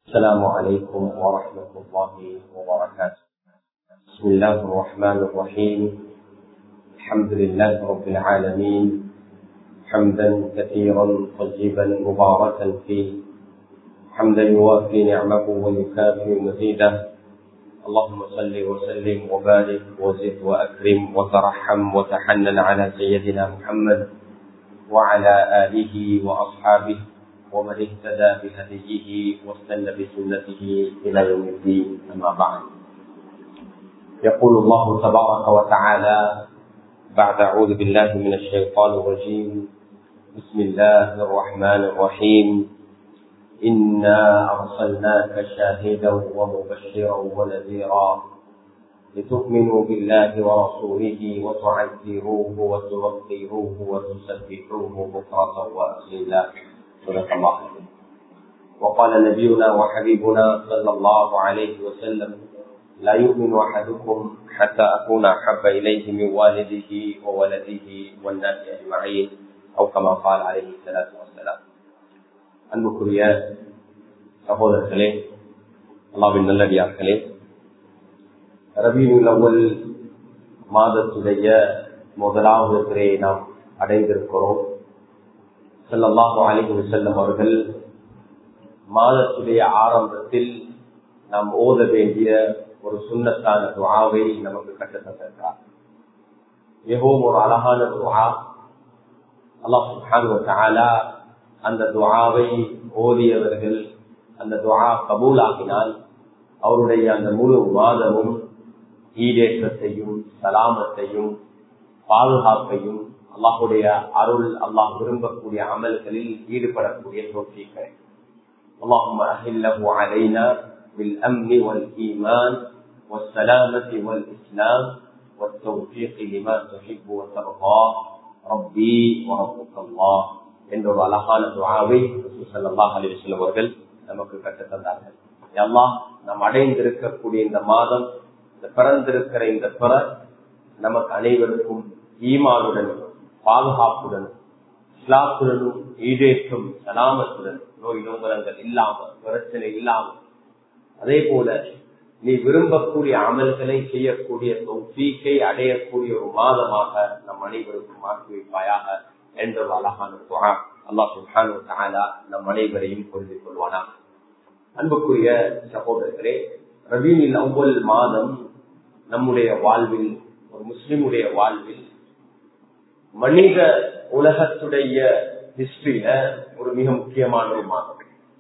السلام عليكم ورحمة الله وبركاته بسم الله الرحمن الرحيم الحمد لله رب العالمين حمدا كثيرا طيبا مباركا فيه حمدا يوافي نعمه ويكافئ مزيده اللهم صل وسلم وبارك وزد واكرم وترحم وتحنن على سيدنا محمد وعلى اله واصحابه ومن اهتدى بهديه واستنى بسنته الى يوم الدين اما بعد يقول الله تبارك وتعالى بعد اعوذ بالله من الشيطان الرجيم بسم الله الرحمن الرحيم انا ارسلناك شاهدا ومبشرا ونذيرا لتؤمنوا بالله ورسوله وتعزروه وتوقروه وتسبحوه بكره واصيلا صدق الله وقال نبينا وحبيبنا صلى الله عليه وسلم لا يؤمن احدكم حتى اكون احب اليه من والده وولده والناس اجمعين او كما قال عليه الصلاه والسلام அன்புக்குரிய சகோதரர்களே அல்லாவின் நல்லடியார்களே ரபியுல் அவ்வல் மாதத்துடைய முதலாவது திரையை நாம் அடைந்திருக்கிறோம் செல்லல்லாஹு அலிஹு செல்லும் அவர்கள் மாதத்துடைய ஆரம்பத்தில் நாம் ஓத வேண்டிய ஒரு சுண்ணத்தான துவாவை நமக்கு கற்றுத்தந்திருக்கிறார் மிகவும் ஒரு அழகான துவா அல்லாஹ் சுஹான் அந்த துவாவை ஓதியவர்கள் அந்த துவா கபூலாகினால் அவருடைய அந்த முழு மாதமும் ஈடேற்றத்தையும் சலாமத்தையும் பாதுகாப்பையும் அல்லாஹுடைய அருள் அல்லாஹ் விரும்பக்கூடிய அமல்களில் ஈடுபடக்கூடிய தோற்றிகள் اللهم أهله علينا بالأمن والإيمان والسلامة والإسلام والتوفيق لما تحب وترضاه ربي وربك الله என்ற ஒரு அழகான துவாவை சல்லாஹ் அலிவசல்லம் அவர்கள் நமக்கு கற்றுத்தந்தார்கள் எல்லாம் நாம் அடைந்திருக்கக்கூடிய இந்த மாதம் இந்த பிறந்திருக்கிற இந்த பிற நமக்கு அனைவருக்கும் ஈமானுடன் பாதுகாப்புடன் இஸ்லாத்துடனும் ஈடேற்றும் சலாமத்துடன் நோய் நோங்கலங்கள் இல்லாம பிரச்சனை இல்லாம அதே போல நீ விரும்பக்கூடிய அமல்களை செய்யக்கூடிய தௌஃபீக்கை அடையக்கூடிய ஒரு மாதமாக நம் அனைவருக்கும் மாற்றி வைப்பாயாக என்ற ஒரு அழகான துவா அல்லாஹ் சுஹானு நம் அனைவரையும் புரிந்து கொள்வானா அன்புக்குரிய சகோதரர்களே ரபீனில் அவ்வள் மாதம் நம்முடைய வாழ்வில் ஒரு முஸ்லிமுடைய வாழ்வில் மனித உலகத்துடைய ஹிஸ்டரியில ஒரு மிக முக்கியமான ஒரு மாதம்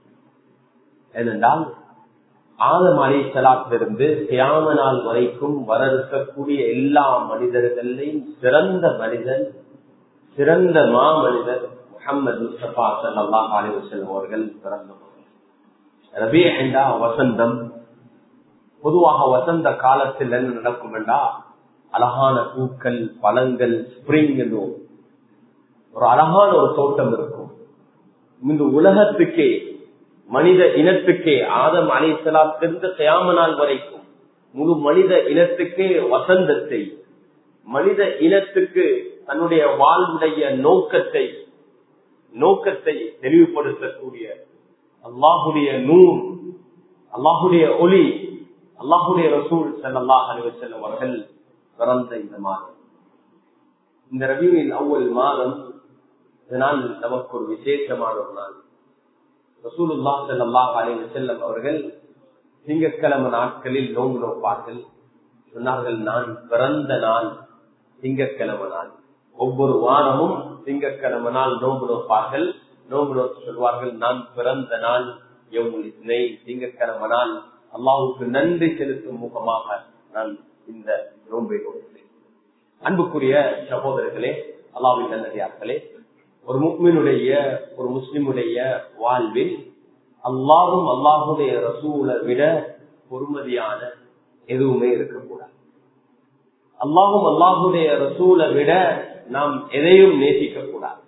ஏனென்றால் ஆதம் அலை சலாத்திலிருந்து தியாம நாள் வரைக்கும் வர இருக்கக்கூடிய எல்லா மனிதர்களையும் சிறந்த மனிதன் சிறந்த மா மனிதர் முகமது முஸ்தபா சல்லாஹ் அலிவசல்லம் அவர்கள் பிறந்தவர்கள் ரபி என்றா வசந்தம் பொதுவாக வசந்த காலத்தில் என்ன நடக்கும் என்றா அழகான பூக்கள் பழங்கள் ஸ்பிரிங் என்னும் ஒரு அழகான ஒரு தோட்டம் இருக்கும் இந்த உலகத்துக்கே மனித இனத்துக்கே ஆதம் அலைசலாத்திலிருந்து தயாம நாள் வரைக்கும் முழு மனித இனத்துக்கே வசந்தத்தை மனித இனத்துக்கு தன்னுடைய வாழ்வுடைய நோக்கத்தை நோக்கத்தை தெளிவுபடுத்தக்கூடிய அல்லாஹுடைய நூல் அல்லாஹுடைய ஒளி அல்லாஹுடைய ரசூல் செல்லல்லாஹ் அலிவசல்லம் அவர்கள் பிறந்த இந்த மாதம் இந்த ரவியின் அவ்வள் மாதம் இதனால் நமக்கு ஒரு விசேஷமான ஒரு நாள் ரசூலுல்லா செல்லல்லாஹ் அலிவசல்லம் அவர்கள் திங்கட்கிழமை நாட்களில் நோங்கு நோப்பார்கள் சொன்னார்கள் நான் பிறந்த நாள் திங்கட்கிழமை நாள் ஒவ்வொரு வாரமும் திங்கட்கிழமை நாள் நோம்பு நோப்பார்கள் நோம்பு நோக்கு சொல்வார்கள் நான் பிறந்த நாள் எவ்வளவு திங்கட்கிழமை நாள் அல்லாவுக்கு நன்றி செலுத்தும் முகமாக நான் இந்த நோன்பை நோக்கிறேன் அன்புக்குரிய சகோதரர்களே அல்லாவின் நல்லதார்களே ஒரு முக்மினுடைய ஒரு முஸ்லிமுடைய வாழ்வில் அல்லாவும் அல்லாஹுடைய ரசூலை விட பொறுமதியான எதுவுமே இருக்கக்கூடாது அல்லாஹும் அல்லாஹுடைய ரசூலை விட நாம் எதையும் நேசிக்க கூடாது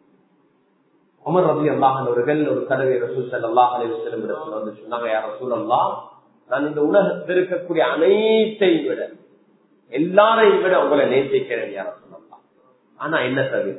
உமர் ரபி அல்லாஹர்கள் ஒரு தடவை ரசூல் சல்லாஹ் அலிவசலம் வந்து சொன்னாங்க யார் ரசூல் அல்லா நான் இந்த உலகத்தில் இருக்கக்கூடிய அனைத்தையும் விட எல்லாரையும் விட உங்களை நேசிக்கிறேன் யார சொல்லலாம் ஆனா என்ன தவிர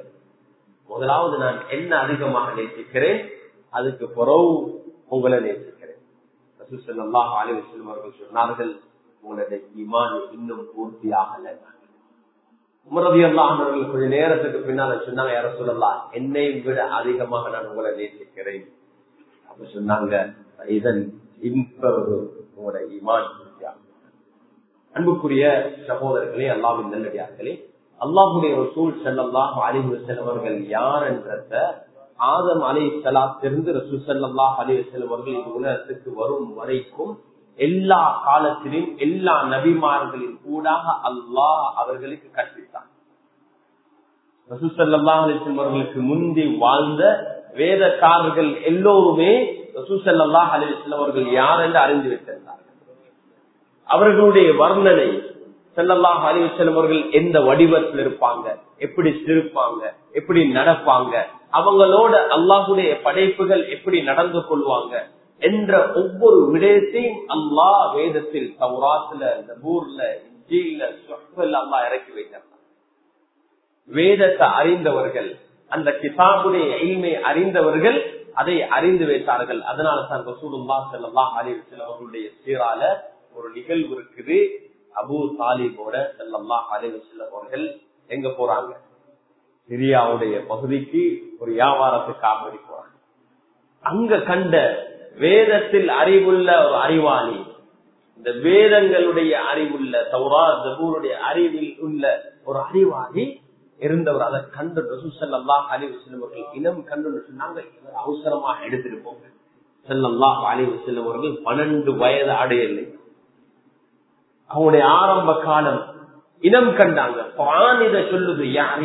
முதலாவது நான் என்ன அதிகமாக நேசிக்கிறேன் அதுக்கு பிறகு உங்களை நேசிக்கிறேன் ரசூசல்லாஹ் அலிவசல்லம் அவர்கள் சொன்னார்கள் உங்களுடைய ஈமான் இன்னும் பூர்த்தியாகல உமரதி அல்லாஹர்கள் கொஞ்ச நேரத்துக்கு பின்னால சொன்னாங்க யார சொல்லலாம் என்னை விட அதிகமாக நான் உங்களை நேசிக்கிறேன் அப்ப சொன்னாங்க இதன் இப்பொழுது உங்களுடைய ஈமான் பூர்த்தியாகும் அன்புக்குரிய சகோதரர்களே அல்லாவின் நல்லடியார்களே அல்லாஹுடைய ரசூல் செல்லல்லாஹ் அலிஹு செல்வர்கள் யார் என்றத ஆதம் அலி சலாத்திலிருந்து ரசூல் செல்லல்லாஹ் அலிஹு செல்வர்கள் இந்த உலகத்துக்கு வரும் வரைக்கும் எல்லா காலத்திலும் எல்லா நபிமார்களின் கூடாக அல்லாஹ் அவர்களுக்கு கற்பித்தான் ரசூல் செல்லல்லாஹ் அலி செல்வர்களுக்கு முந்தி வாழ்ந்த வேதக்காரர்கள் எல்லோருமே ரசூல் செல்லல்லாஹ் அலி செல்வர்கள் யார் என்று அறிந்து வைத்திருந்தார்கள் அவர்களுடைய வர்ணனை செல்லல்லாஹ் அலிவசலம் அவர்கள் எந்த வடிவத்தில் இருப்பாங்க எப்படி சிரிப்பாங்க எப்படி நடப்பாங்க அவங்களோட அல்லாஹுடைய படைப்புகள் எப்படி நடந்து கொள்வாங்க என்ற ஒவ்வொரு விடயத்தையும் அல்லாஹ் வேதத்தில் தௌராத்துல நபூர்ல இஞ்சில சொற்கள் அல்லாஹ் இறக்கி வைத்தார் வேதத்தை அறிந்தவர்கள் அந்த கிதாபுடைய எளிமை அறிந்தவர்கள் அதை அறிந்து வைத்தார்கள் அதனால தான் ரசூலுல்லா செல்லல்லாஹ் அலிவசலம் அவர்களுடைய சீரால ஒரு நிகழ்வு இருக்குது அபு தாலிபோட செல்லல்லா அலிவசல்லம் அவர்கள் எங்க போறாங்க சிரியாவுடைய பகுதிக்கு ஒரு வியாபாரத்துக்காக வேண்டி போறாங்க அங்க கண்ட வேதத்தில் அறிவுள்ள ஒரு அறிவாளி இந்த வேதங்களுடைய அறிவுள்ள தௌரா ஜபூருடைய அறிவில் உள்ள ஒரு அறிவாளி இருந்தவர் அதை கண்டு ரசூசல்லா அலிவசல்லம் அவர்கள் இனம் கண்டு சொன்னாங்க அவசரமா எடுத்துட்டு போங்க செல்லல்லா அலிவசல்லம் அவர்கள் பன்னெண்டு வயது அடையலை அவனுடைய ஆரம்ப காலம் இனம் கண்டாங்க இத சொல்லுது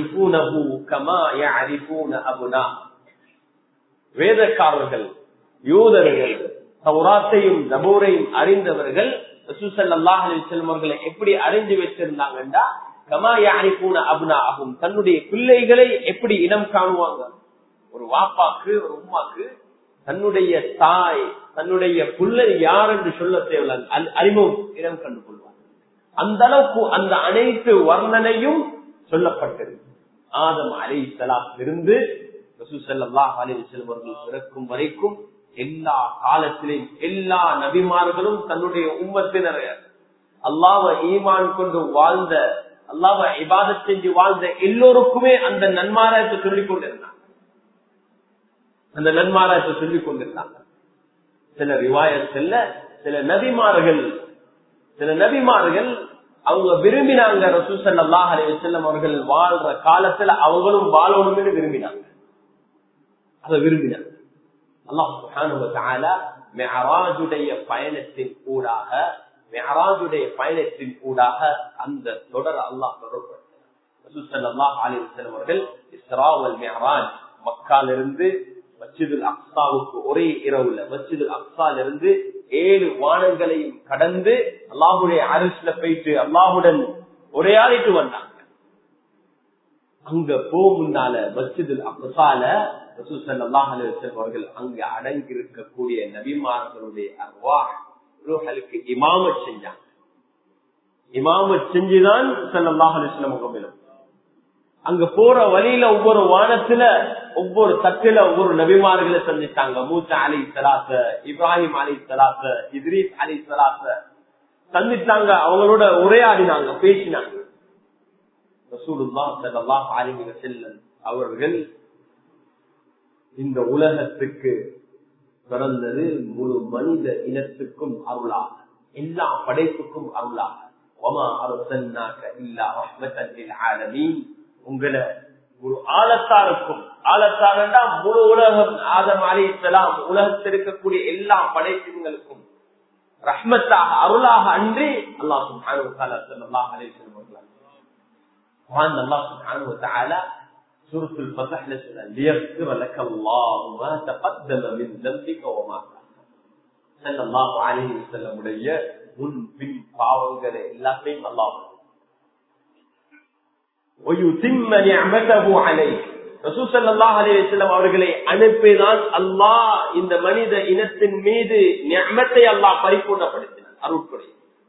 வேதக்காரர்கள் யூதர்கள் சௌராத்தையும் ஜபூரையும் அறிந்தவர்கள் செல்வர்களை எப்படி அறிந்து வச்சிருந்தாங்கன்றா கமா யாரிப்பூன அபுனா ஆகும் தன்னுடைய பிள்ளைகளை எப்படி இனம் காணுவாங்க ஒரு வாப்பாக்கு ஒரு உமாக்கு தன்னுடைய தாய் தன்னுடைய பிள்ளை யார் என்று சொல்ல தேவையில்லை அறிமுகம் இனம் கண்டு கொள்வார் அந்த அளவுக்கு அந்த அனைத்து வர்ணனையும் சொல்லப்பட்டது ஆதம் அலை இருந்து செல்வர்கள் பிறக்கும் வரைக்கும் எல்லா காலத்திலையும் எல்லா நபிமார்களும் தன்னுடைய உம்மத்தினர் அல்லாவ ஈமான் கொண்டு வாழ்ந்த அல்லாவ இபாத செஞ்சு வாழ்ந்த எல்லோருக்குமே அந்த நன்மாராயத்தை சொல்லிக் கொண்டிருந்தாங்க அந்த நன்மாராயத்தை சொல்லிக் கொண்டிருந்தாங்க சில ரிவாயத்தில் சில நபிமார்கள் சில நபிமார்கள் அவங்க விரும்பினாங்க ரசூசல் அல்லாஹ் அலி செல்லம் அவர்கள் வாழ்ற காலத்துல அவங்களும் வாழணும்னு விரும்பினாங்க அதை விரும்பினாங்க அல்லாஹுடைய பயணத்தின் ஊடாக மெஹராஜுடைய பயணத்தின் ஊடாக அந்த தொடர் அல்லாஹ் தொடர்படுத்தினார் அலி செல்லம் அவர்கள் இஸ்ராவல் மெஹராஜ் மக்காலிருந்து மச்சிதுல் அக்சாவுக்கு ஒரே இரவுல மச்சிதுல் அக்சால இருந்து ஏழு வானங்களையும் கடந்து அல்லாஹுடைய அரசுல போயிட்டு அல்லாஹுடன் உரையாடிட்டு வந்தாங்க அங்க போ முன்னால மச்சிதுல் அக்சால அவர்கள் அங்க அடங்கி இருக்கக்கூடிய நபிமார்களுடைய அர்வாஹலுக்கு இமாமத் செஞ்சாங்க இமாமத் செஞ்சுதான் சல்லாஹ் அலிஸ்லாம் முகமிலும் அங்க போற வழியில ஒவ்வொரு வானத்துல ஒவ்வொரு தட்டுல ஒவ்வொரு நபிமார்களை சந்திச்சாங்க மூசா அலி சலாத்த இப்ராஹிம் அலி சலாத்த இத்ரீஸ் அலி சலாத்த சந்திச்சாங்க அவங்களோட உரையாடினாங்க பேசினாங்க செல்லன் அவர்கள் இந்த உலகத்துக்கு பிறந்தது முழு மனித இனத்துக்கும் அருளாக எல்லா படைப்புக்கும் அருளாக ஒமா அரசன்னாக இல்லா ஆலமீன் உங்களை ஒரு ஆழத்தாருக்கும் ஆழத்தாரண்டா முழு உலகம் ஆதம் அலி இஸ்லாம் உலகத்தில் இருக்கக்கூடிய எல்லா படைப்புகளுக்கும் ரஹ்மத்தாக அருளாக அன்றி அல்லாஹும் سورة الفتح ليغفر لك الله ما تقدم من ذنبك وما صلى الله عليه وسلم உடைய முன் பின் பாவங்களை எல்லாத்தையும் அல்லாஹ் அவர்களை அனுப்பிதான் அல்லாஹ் இந்த மனித இனத்தின் மீது ஞமத்தை அல்லாஹ் பரிபூர்ணப்படுத்தினார் அருட்கொடை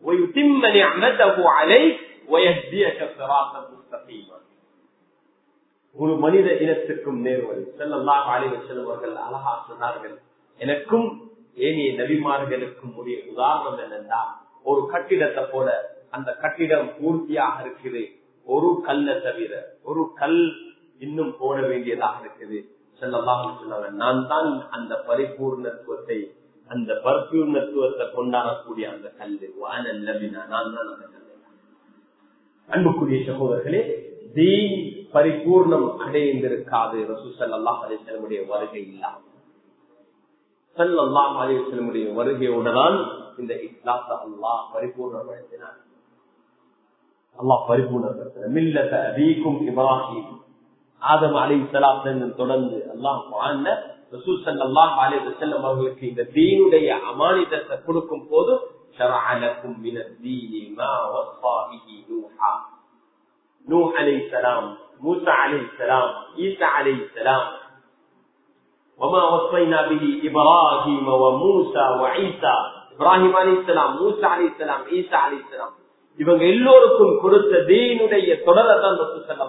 ஒரு மனித இனத்துக்கும் நேர்வழி செல்லல்லாஹ் அலைவர் செல்வர்கள் அழகா சொன்னார்கள் எனக்கும் ஏனைய நபிமார்களுக்கும் உரிய உதாரணம் என்னன்னா ஒரு கட்டிடத்தை போல அந்த கட்டிடம் பூர்த்தியாக இருக்குது ஒரு கல்ல தவிர ஒரு கல் இன்னும் போட வேண்டியதாக இருக்குது செல்லமாக சொன்னாங்க நான் தான் அந்த பரிபூர்ணத்துவத்தை அந்த பரிபூர்ணத்துவத்தை கொண்டாடக்கூடிய அந்த கல்லு வானல் நபினா நான் தான் அந்த கல்லு அன்புக்குரிய சகோதரர்களே தீன் பரிபூர்ணம் அடைந்திருக்காது ரசூ சல்லாஹ் அலிசல்லமுடைய வருகை இல்லாமல் சல்லாஹ் அலிசல்லமுடைய வருகையோடுதான் இந்த இஸ்லாத்த அல்லாஹ் பரிபூர்ணப்படுத்தினார் அல்லாஹ் பரிபூர்ணப்படுத்தினார் மில்லத அபீக்கும் இப்ராஹிம் ஆதம் அலி சலாத்திலிருந்து தொடர்ந்து அல்லாஹ் வாழ்ந்த ரசூல் சல்லாஹ் அலி வசல்லம் அவர்களுக்கு இந்த தீனுடைய அமானிதத்தை கொடுக்கும் போது شرع لكم من الدين ما وصى به نوحا نوح عليه السلام موسى عليه السلام عيسى عليه السلام وما وصينا به ابراهيم وموسى وعيسى இப்ராஹிம் அலி இஸ்லாம் மூசா அலி இஸ்லாம் ஈசா அலி இஸ்லாம் இவங்க எல்லோருக்கும் கொடுத்த தீனுடைய தொடரை தான்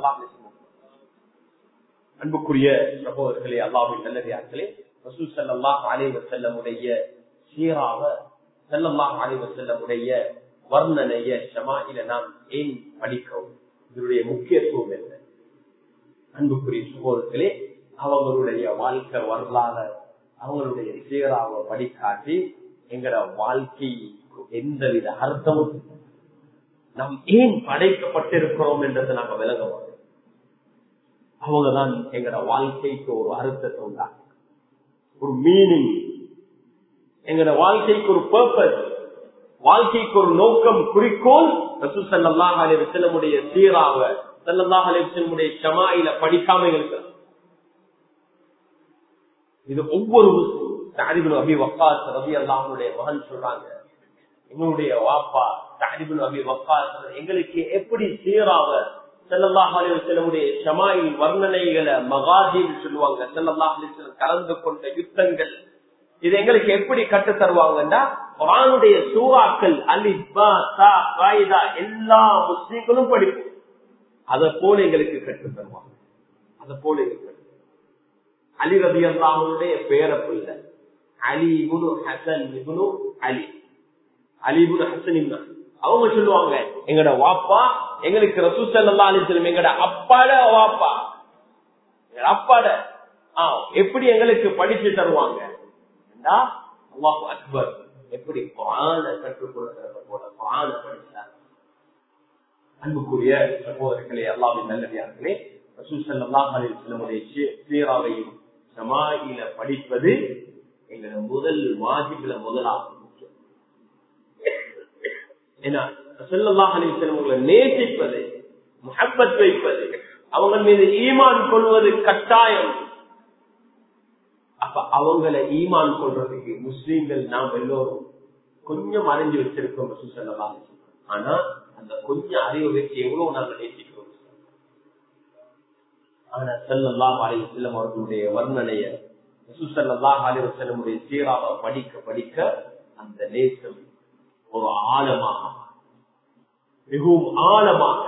அன்புக்குரிய சகோதரர்களே அல்லாவின் நல்லதார்களே ரசூல் சல்லாஹ் அலைவ செல்லமுடைய சீராவ செல்லல்லாஹ் அலைவ செல்லமுடைய வர்ணனைய ஷமாயில நாம் ஏன் படிக்கவும் இதனுடைய முக்கியத்துவம் என்ன அன்புக்குரிய சகோதரர்களே அவங்களுடைய வாழ்க்கை வரலாறு அவங்களுடைய சீராவை படிக்காட்டி எங்கட வாழ்க்கைக்கு எந்தவித அர்த்தமும் நாம் ஏன் படைக்கப்பட்டிருக்கிறோம் என்றதை நாங்க விலக அவங்கதான் எங்கட வாழ்க்கைக்கு ஒரு அர்த்தத்தை உண்டாங்க ஒரு மீனிங் எங்கட வாழ்க்கைக்கு ஒரு பர்பஸ் வாழ்க்கைக்கு ஒரு நோக்கம் குறிக்கோள் ரசூ சல்லாஹ் அலி செல்லமுடைய சீராவ சல்லாஹ் அலி செல்லமுடைய ஷமாயில படிக்காம இருக்கிறோம் இது ஒவ்வொரு தாரிபுல் அபி வக்காஸ் ரபி அல்லாஹனுடைய மகன் சொல்றாங்க எங்களுடைய வாப்பா தாரிபுல் அபி வக்காஸ் எங்களுக்கு எப்படி சீராவ செல்லல்லாஹ் அலிவசலமுடைய ஷமாயில் வர்ணனைகளை மகாஜின்னு சொல்லுவாங்க செல்லல்லாஹ் அலிஸ்லம் கலந்து கொண்ட யுத்தங்கள் இது எங்களுக்கு எப்படி கட்டு தருவாங்கன்னா குரானுடைய சூறாக்கள் அலிபா எல்லா முஸ்லீம்களும் படிப்போம் அதை போல எங்களுக்கு கற்று தருவாங்க அதை போல எங்களுக்கு அலி ரபி அல்லாஹனுடைய பேர பிள்ளை அலி இபுனு ஹசன் இபுனு அலி அலி இபுனு ஹசன் அவங்க சொல்லுவாங்க எங்கட வாப்பா எங்களுக்கு ரசூ சல்லா அலிஸ்லம் எங்கட அப்பாட வாப்பா அப்பாட ஆஹ் எப்படி எங்களுக்கு படிச்சு தருவாங்க அல்லாஹு அக்பர் எப்படி குரான கற்றுக் கொடுக்கிறத போல குரான படிச்சார் அன்புக்குரிய சகோதரர்களே அல்லாவின் நல்லடியார்களே ரசூ சல்லா அலிஸ்லமுடைய சீராவையும் சமாயில படிப்பது எங்களோட முதல் வாஜிபில முதலாகும் ஏன்னா செல்லல்லாஹ் அலிஸ்லமங்களை நேசிப்பது முகப்பத் வைப்பது அவங்க மீது ஈமான் கொள்வது கட்டாயம் அப்ப அவங்களை ஈமான் கொள்றதுக்கு முஸ்லீம்கள் நாம் எல்லோரும் கொஞ்சம் அறிஞ்சு வச்சிருக்கோம் செல்லலாம் ஆனா அந்த கொஞ்சம் அறிவு வச்சு எவ்வளவு நாங்கள் நேசிக்கிறோம் ஆனா செல்லல்லாம் அலி செல்லம் அவர்களுடைய வர்ணனைய சுசல்லாஹ் அலி செல்லமுடைய சீராக படிக்க படிக்க அந்த நேசம் ஒரு ஆழமாக மிகவும் ஆழமாக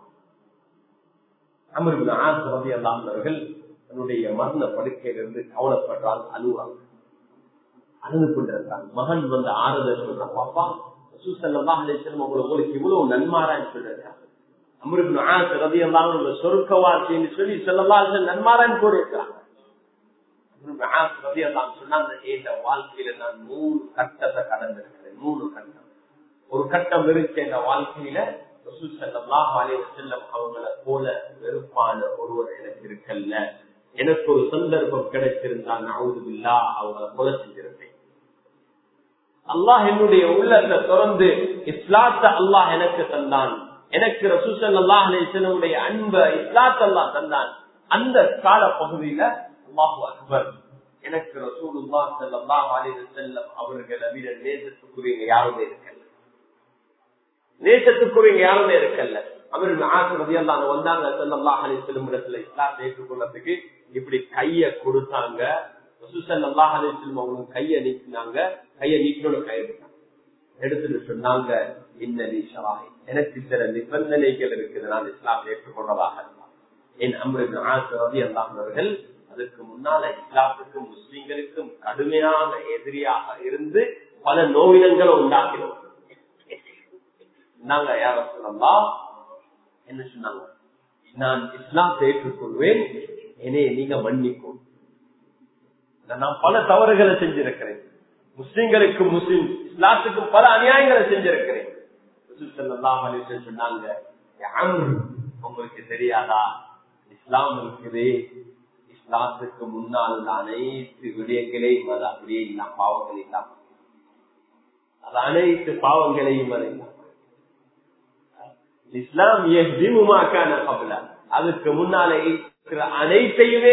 அமர்வு ஆசிரதி அல்லாதவர்கள் தன்னுடைய மரண படுக்கையிலிருந்து கவலைப்படுறாங்க அழுவாங்க அழுது கொண்டிருக்காங்க மகன் வந்து ஆறுதல் சொல்றான் பாப்பா சுசல்லாம் அலிசல்லம் உங்களுக்கு இவ்வளவு நன்மாரான்னு சொல்லிருக்காங்க அமருபின் ஆசிரதி அல்லாமல் சொருக்கவாசின்னு சொல்லி சொல்லலாம் நன்மாரான்னு கூறியிருக்காங்க சொன்னாங்க வாழ்க்கையில நான் மூணு கட்டத்தை கடந்திருக்கிறேன் மூணு கட்டம் ஒரு கட்டம் இருக்கு என்ற வாழ்க்கையில செல்லம் அவங்களை போல வெறுப்பான ஒருவர் எனக்கு இருக்கல்ல எனக்கு ஒரு சந்தர்ப்பம் கிடைச்சிருந்தா நவுதுபில்லா அவங்கள கொலை செஞ்சிருப்பேன் அல்லாஹ் என்னுடைய உள்ளத்தை திறந்து இஸ்லாத்த அல்லாஹ் எனக்கு தந்தான் எனக்கு ரசூசன் அல்லாஹ் அலிசனுடைய அன்ப இஸ்லாத் அல்லாஹ் தந்தான் அந்த கால பகுதியில அல்லாஹு அக்பர் எனக்கு ரசூலுல்லா ஸல்லல்லாஹு அலைஹி வஸல்லம் அவர்களை விட நேசத்துக்குரிய யாருமே இருக்கல நேசத்துக்குரிய யாருமே இருக்கல அவர்கள் ஆசிரதி எல்லாம் வந்தாங்க ஸல்லல்லாஹு அலைஹி வஸல்லம் இடத்துல இஸ்லாத்தை ஏற்றுக்கொள்ளதுக்கு இப்படி கைய கொடுத்தாங்க ரசூலுல்லாஹி அலைஹி வஸல்லம் அவங்க கைய நீக்கினாங்க கைய நீக்கினோட கை எடுத்தாங்க எடுத்துட்டு சொன்னாங்க இன்னலி ஷராய் எனக்கு சில நிபந்தனைகள் இருக்குது நான் இஸ்லாத்தை ஏற்றுக்கொண்டதாக என் அம்ரின் ஆசிரதி அல்லாஹ் அவர்கள் அதுக்கு முன்னால இஸ்லாத்துக்கும் முஸ்லிம்களுக்கும் கடுமையான எதிரியாக இருந்து பல நோவினங்களை உண்டாக்கினோம் நாங்க யார சொல்லலாம் என்ன சொன்னாங்க நான் இஸ்லாத்தை ஏற்றுக்கொள்வேன் என்னைய நீங்க மன்னிக்கும் நான் பல தவறுகளை செஞ்சிருக்கிறேன் முஸ்லிம்களுக்கு முஸ்லிம் இஸ்லாத்துக்கும் பல அநியாயங்களை செஞ்சிருக்கிறேன் சொன்னாங்க உங்களுக்கு தெரியாதா இஸ்லாம் இருக்குது இஸ்லாத்துக்கு முன்னால் உள்ள அனைத்து விடயங்களையும் அது அப்படியே இல்லாம் பாவங்கள் இல்லாம அது அனைத்து பாவங்களையும் அது இல்லாம இஸ்லாம் எஹ்திமுமாக்கான கபல அதுக்கு முன்னாலே இருக்கிற அனைத்தையுமே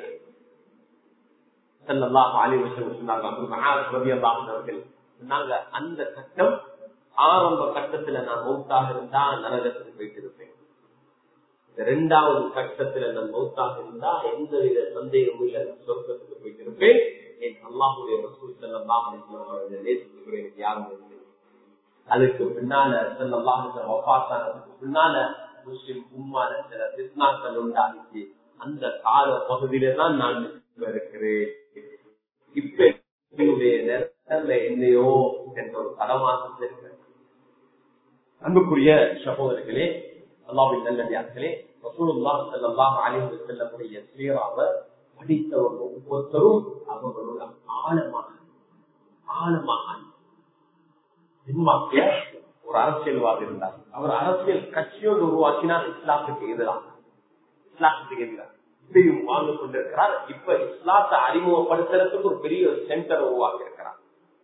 சொன்னாங்க அந்த கட்டம் ஆரம்ப கட்டத்துல நான் மௌத்தாக இருந்தா நரகத்துக்கு போயிட்டு இருப்பேன் இரண்டாவது கட்டத்துல நான் மௌத்தாக இருந்தா எந்த வித சந்தேகமும் இல்லை சொர்க்கத்துக்கு போயிட்டு இருப்பேன் என் அல்லாஹுடைய ரசூல் செல்லாம் நேசிக்கிறேன் யாரும் அதுக்கு பின்னால செல்லாம் பின்னால முஸ்லிம் உம்மான சில பிஸ்னாக்கள் உண்டாகிச்சு அந்த கால பகுதியில தான் நான் இருக்கிறேன் இப்ப என்னுடைய நேரத்துல என்னையோ என்ற ஒரு தடமாற்றம் இருக்கிறேன் அன்புக்குரிய சகோதரர்களே அல்லாவின் நல்லடியார்களே ரசூலுல்லாஹ் ஸல்லல்லாஹு அலைஹி வஸல்லமுடைய சீராவ படித்தவங்க ஒவ்வொருத்தரும் அவங்களோட ஆழமாக ஆழமாக பின்வாக்கிய ஒரு அரசியல்வாதி இருந்தார் அவர் அரசியல் கட்சியோடு உருவாக்கினார் இஸ்லாத்துக்கு எதிராக இஸ்லாத்துக்கு எதிராக இப்பயும் வாழ்ந்து கொண்டிருக்கிறார் இப்ப இஸ்லாத்தை அறிமுகப்படுத்துறதுக்கு ஒரு பெரிய ஒரு சென்டர் உருவாக்கி இருக்கிறார்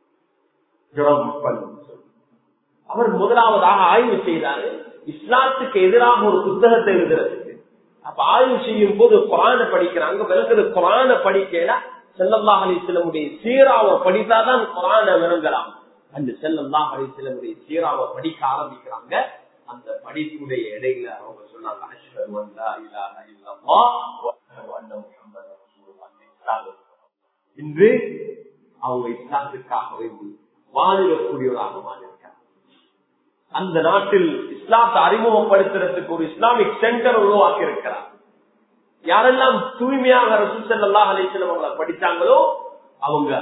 அவர் முதலாவதாக ஆய்வு செய்தாரு இஸ்லாத்துக்கு எதிராக ஒரு புத்தகத்தை எழுதுறதுக்கு அப்ப ஆய்வு செய்யும் போது குரான படிக்கிறாங்க விளங்குறது குரான படிக்கல செல்லல்லா அலிஸ்லமுடைய சீராவை படித்தாதான் குரான விளங்கலாம் அந்த செல்லல்லா அலிஸ்லமுடைய சீராவை படிக்க ஆரம்பிக்கிறாங்க அந்த படிப்புடைய இடையில அவங்க சொன்னாங்க அஷ்ஹது அன் லா இலாஹ இல்லல்லாஹ் வ அஷ்ஹது அன்ன முஹம்மதன் ரசூலுல்லாஹ் இன்று அவங்க இஸ்லாத்துக்காக வேண்டி வாழுகக்கூடியவராக மாறியிருக்காங்க அந்த நாட்டில் இஸ்லாத்தை அறிமுகப்படுத்துறதுக்கு ஒரு இஸ்லாமிக் சென்டர் உருவாக்கி இருக்கிறார் யாரெல்லாம் தூய்மையாக ரசூல் ஸல்லல்லாஹு அலைஹி வஸல்லம் அவங்களை படிச்சாங்களோ அவங்க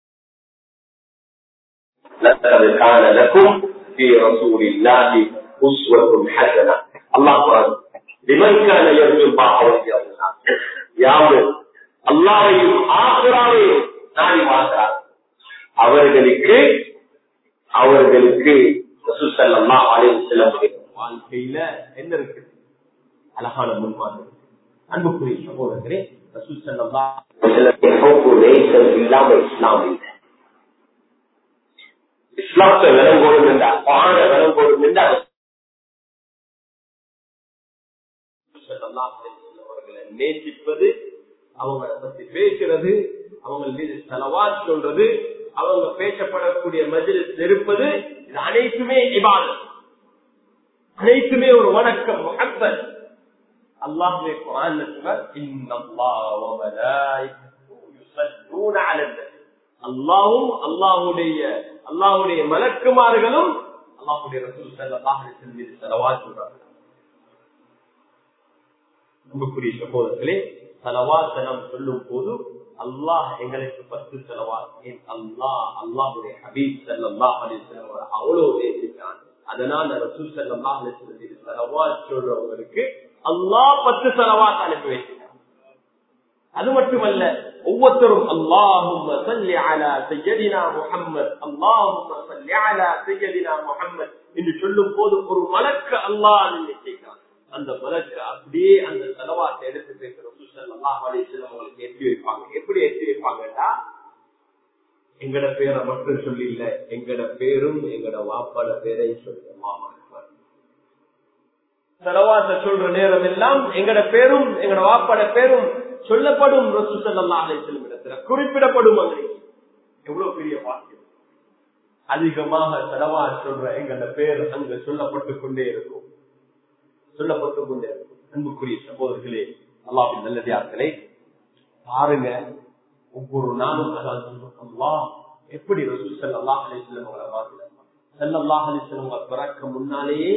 لقد كان لكم في رسول الله أسوة حسنة الله قال لمن كان يرجو الله واليوم الآخر யாரும் அல்லாவையும் ஆசுராவையும் நாடி வாழ்கிறார் அவர்களுக்கு அவர்களுக்கு ரசூசல்லா அலைஹி செல்லமுடைய வாழ்க்கையில என்ன இருக்கு அழகான முன்மாதிரி அன்புக்குரிய சகோதரர்களே ரசூல் ஸல்லல்லாஹு நேசம் இல்லாம இஸ்லாம் இல்லை இஸ்லாத்தை விளங்கோடும் என்றால் பாட விளங்கோடும் என்றால் அவர்களை நேசிப்பது அவங்கள பத்தி பேசுறது அவங்க மீது செலவா சொல்றது அவங்க பேசப்படக்கூடிய மஜிலிஸ் இருப்பது இது அனைத்துமே இபாதத் அனைத்துமே ஒரு வணக்கம் முகப்பத் அல்லாஹ்வே குர்ஆன்ல சொன்னார் இன்னல்லாஹ வ மலாயிகத்துஹு யுஸல்லூன அலன் நபி அல்லாஹ்வும் அல்லாஹ்வுடைய அல்லாஹ்வுடைய மலக்குமார்களும் அல்லாஹ்வுடைய ரசூல் ஸல்லல்லாஹு அலைஹி வஸல்லம் மீது ஸலவாத் சொல்றாங்க அன்புக்குரிய சகோதரர்களே செலவாத்தை நாம் சொல்லும் போது அல்லாஹ் எங்களுக்கு பத்து செலவா ஏன் அல்லாஹ் அல்லாஹுடைய ஹபீப் செல்லல்லாஹ் அலிஸ்லாம் அவ்வளவு நேசித்தான் அதனால ரசூல் செல்லல்லாஹ் அலிஸ்லம் செலவா சொல்றவங்களுக்கு அல்லாஹ் பத்து செலவாத் அனுப்பி வைக்கிறார் அது மட்டுமல்ல ஒவ்வொருத்தரும் அல்லாஹும் சையதினா முஹம்மத் அல்லாஹும் சையதினா முஹம்மத் என்று சொல்லும் போது ஒரு மலக்கு அல்லாஹ் நிச்சயிக்கிறான் அந்த மலக்கு அப்படியே அந்த செலவாத்தை எடுத்து பேசுற அவங்களுக்கு எட்டி வைப்பாங்க எப்படி எட்டி வைப்பாங்கன்னா எங்கட பேரை மட்டும் சொல்லி இல்ல எங்கட பேரும் எங்கட வாப்பாட பேரையும் சொல்லுங்க மாமா செலவாத்த சொல்ற நேரம் எல்லாம் எங்கட பேரும் எங்கட வாப்பாட பேரும் சொல்லப்படும் ரசூசல்லா அலைசல்லம் இடத்துல குறிப்பிடப்படும் அங்கே எவ்வளவு பெரிய வாக்கியம் அதிகமாக செலவா சொல்ற எங்கட பேர் அங்க சொல்லப்பட்டு கொண்டே இருக்கும் சொல்லப்பட்டு கொண்டே இருக்கும் அன்புக்குரிய சகோதரர்களே அல்லாவின் நல்லதார்களே பாருங்க ஒவ்வொரு நாளும் அல்லா எப்படி ரசூல் செல்லல்லா அலிஸ்லம் அவங்களை பார்க்கல செல்லல்லா அலிஸ்லம் பிறக்க முன்னாலேயே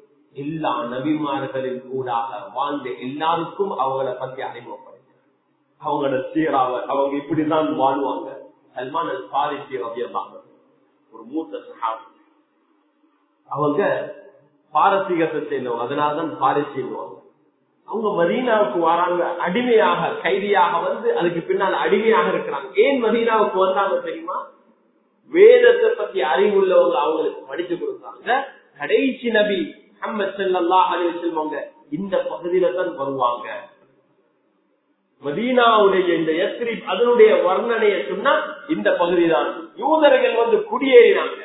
எல்லா நபிமார்களின் கூடாக வாழ்ந்த எல்லாருக்கும் அவங்கள பத்தி அறிமுகப்படுத்த அவங்களோட சீராவ அவங்க இப்படிதான் வாழ்வாங்க சல்மான் அல் பாரிசி ரவியல்லாங்க ஒரு மூத்த சஹாபி அவங்க பாரசீகத்தை சேர்ந்தவங்க அதனாலதான் பாரிசிடுவாங்க அவங்க மதீனாவுக்கு வராங்க அடிமையாக கைதியாக வந்து அதுக்கு பின்னால் அடிமையாக இருக்கிறாங்க ஏன் மதீனாவுக்கு வந்தாங்க தெரியுமா வேதத்தை பத்தி அறிவுள்ளவங்க அவங்களுக்கு படிச்சு கொடுத்தாங்க கடைசி நபி முகமது ஸல்லல்லாஹு அலைஹி வஸல்லம் இந்த பகுதியில தான் வருவாங்க மதீனாவுடைய இந்த எஸ்ரி அதனுடைய வர்ணனையை சொன்னா இந்த பகுதி தான் யூதர்கள் வந்து குடியேறினாங்க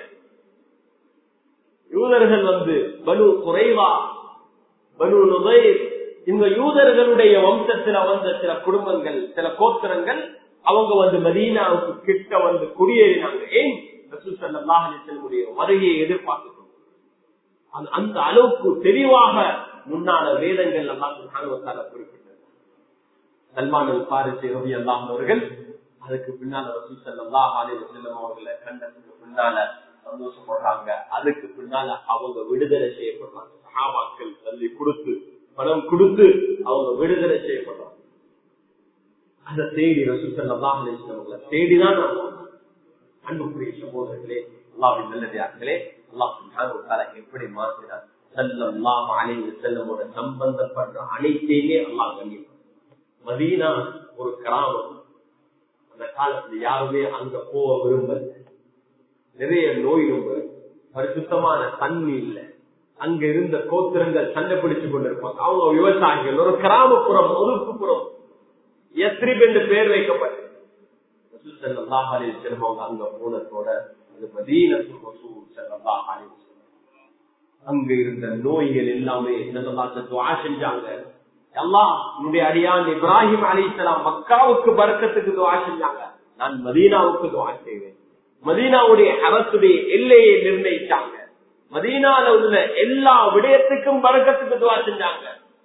யூதர்கள் வந்து பனு குறைவா பனு நுதைர் இந்த யூதர்களுடைய வம்சத்துல வந்த சில குடும்பங்கள் சில கோத்திரங்கள் அவங்க வந்து மதீனாவுக்கு கிட்ட வந்து குடியேறினாங்க ஏன் ரசூல் ஸல்லல்லாஹு அலைஹி வஸல்லம் வருகையை எதிர்பார்த்து அந்த- அந்த அளவுக்கு தெளிவாக முன்னால வேதங்கள் எல்லாம் சுப்ஹானஹு குறிப்பிட்டது சல்மான் அல் பாரிசி ரவி அல்லாம் அவர்கள் அதுக்கு பின்னால ரசூல் ஸல்லல்லாஹு அலைஹி வஸல்லம் அவர்களை கண்டதுக்கு பின்னால சந்தோஷப்படுறாங்க அதுக்கு பின்னால அவங்க விடுதலை செய்யப்படுறாங்க சஹாபாக்கள் தள்ளி கொடுத்து பணம் கொடுத்து அவங்க விடுதலை செய்யப்படுறாங்க அதை தேடி ரசூல் ஸல்லல்லாஹு அலைஹி வஸல்லம் அவர்களை தேடிதான் நான் போனேன். அன்புக்குரிய சகோதரர்களே அல்லாவின் நல்லதார்களே அல்லாஹ் சுப்ஹானஹு வ தஆலா எப்படி மாற்றினார் ஸல்லல்லாஹு அலைஹி வஸல்லமோட சம்பந்தப்பட்ட அனைத்தையுமே அல்லாஹ் கண்ணியம் மதீனா ஒரு கிராமம் அந்த காலத்துல யாருமே அங்க போக விரும்பல நிறைய நோய் ரொம்ப பரிசுத்தமான தண்ணி இல்ல அங்க இருந்த கோத்திரங்கள் சண்டை பிடிச்சு கொண்டிருப்பாங்க அவங்க விவசாயிகள் ஒரு கிராமப்புறம் ஒதுக்குப்புறம் எத்ரிப் என்று பெயர் வைக்கப்பட்டது ரசூல் ஸல்லல்லாஹு அலைஹி வஸல்லம் அவங்க அங்க போனதோட அது மதீனத்துல் ரசூல் ஸல்லல்லாஹு அலைஹி வஸல்லம் அங்க இருந்த நோய்கள் எல்லாமே நல்லதாக துஆ செஞ்சாங்க அல்லாஹ் என்னுடைய அடியான் இப்ராஹிம் அலைஹிஸ்ஸலாம் மக்காவுக்கு பறக்கத்துக்கு துஆ செஞ்சாங்க நான் மதீனாவுக்கு துஆ செய்வேன் மதீனாவுடைய அரசுடைய எல்லையை நிர்ணயிச்சாங்க மதீனால உள்ள எல்லா விடயத்துக்கும் பறக்கத்துக்கு துஆ செஞ்சாங்க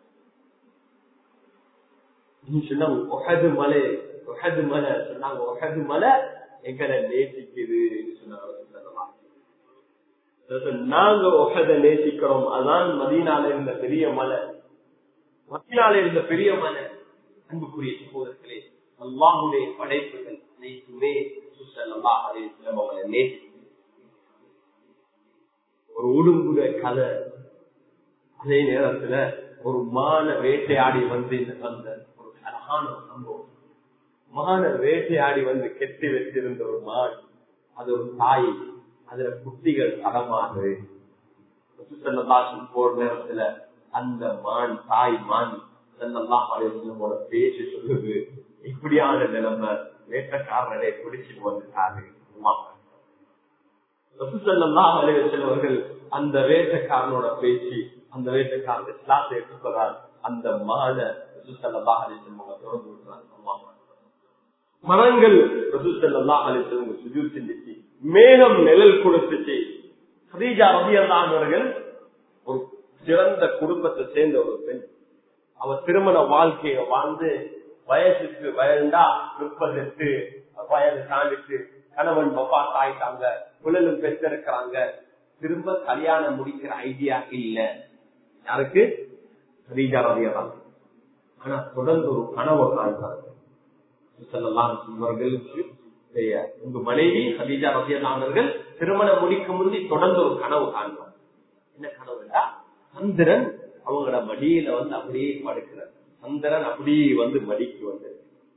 இன்னும் சொன்னாங்க ஒஹது மலை ஒஹது மலை சொன்னாங்க ஒஹது மலை எங்களை நேசிக்குது சொன்னாங்க நாங்க ஒஹத நேசிக்கிறோம் அதான் மதீனால இருந்த பெரிய மலை மதீனால இருந்த பெரிய மலை அன்புக்குரிய சகோதரர்களே அல்லாஹுடைய படைப்புகள் அனைத்துமே ஸல்லல்லாஹு அலைஹி வஸல்லம் அவங்களை நேசிக்குது ஒரு உடும்புட கதை அதே நேரத்துல ஒரு மான வேட்டையாடி வந்து இந்த வந்த ஒரு அழகான ஒரு சம்பவம் மான வேட்டையாடி வந்து கெட்டி வச்சிருந்த ஒரு மான் அது ஒரு தாய் அதுல குட்டிகள் தடமாறு போற நேரத்துல அந்த மான் தாய் மான் செல்லலாம் அலுவலமோட பேச்சு சொல்லுது இப்படியான நிலைமை வேட்டக்காரரை பிடிச்சு வந்துட்டாரு அவர்கள் அந்த வேட்டக்காரனோட பேச்சு அந்த வேட்டக்காரன் இஸ்லாத்தை எடுத்துக்கிறார் அந்த மான தொடர்பு மரங்கள் சுஜூ செஞ்சிச்சு மேகம் நிழல் கொடுத்துச்சு ஹதீஜா ரபியல்லானவர்கள் ஒரு சிறந்த குடும்பத்தை சேர்ந்த ஒரு பெண் அவ திருமண வாழ்க்கைய வாழ்ந்து வயசுக்கு வயண்டா முப்பது எட்டு வயது தாண்டிட்டு கணவன் பப்பா தாயிட்டாங்க குழலும் பெற்றிருக்கிறாங்க திரும்ப கல்யாணம் முடிக்கிற ஐடியா இல்ல யாருக்கு ஹதீஜா ரபியல்லாம் ஆனா தொடர்ந்து ஒரு கனவை காண்றாங்க அவர்களுக்கு உங்க மனைவி ஹதீஜா ரசியலானவர்கள் திருமணம் முடிக்கும் முந்தி தொடர்ந்து ஒரு கனவு காண்பார் என்ன கனவுடா சந்திரன் அவங்களோட மடியில வந்து அப்படியே படுக்கிறார் சந்திரன் அப்படியே வந்து மடிக்கு வந்து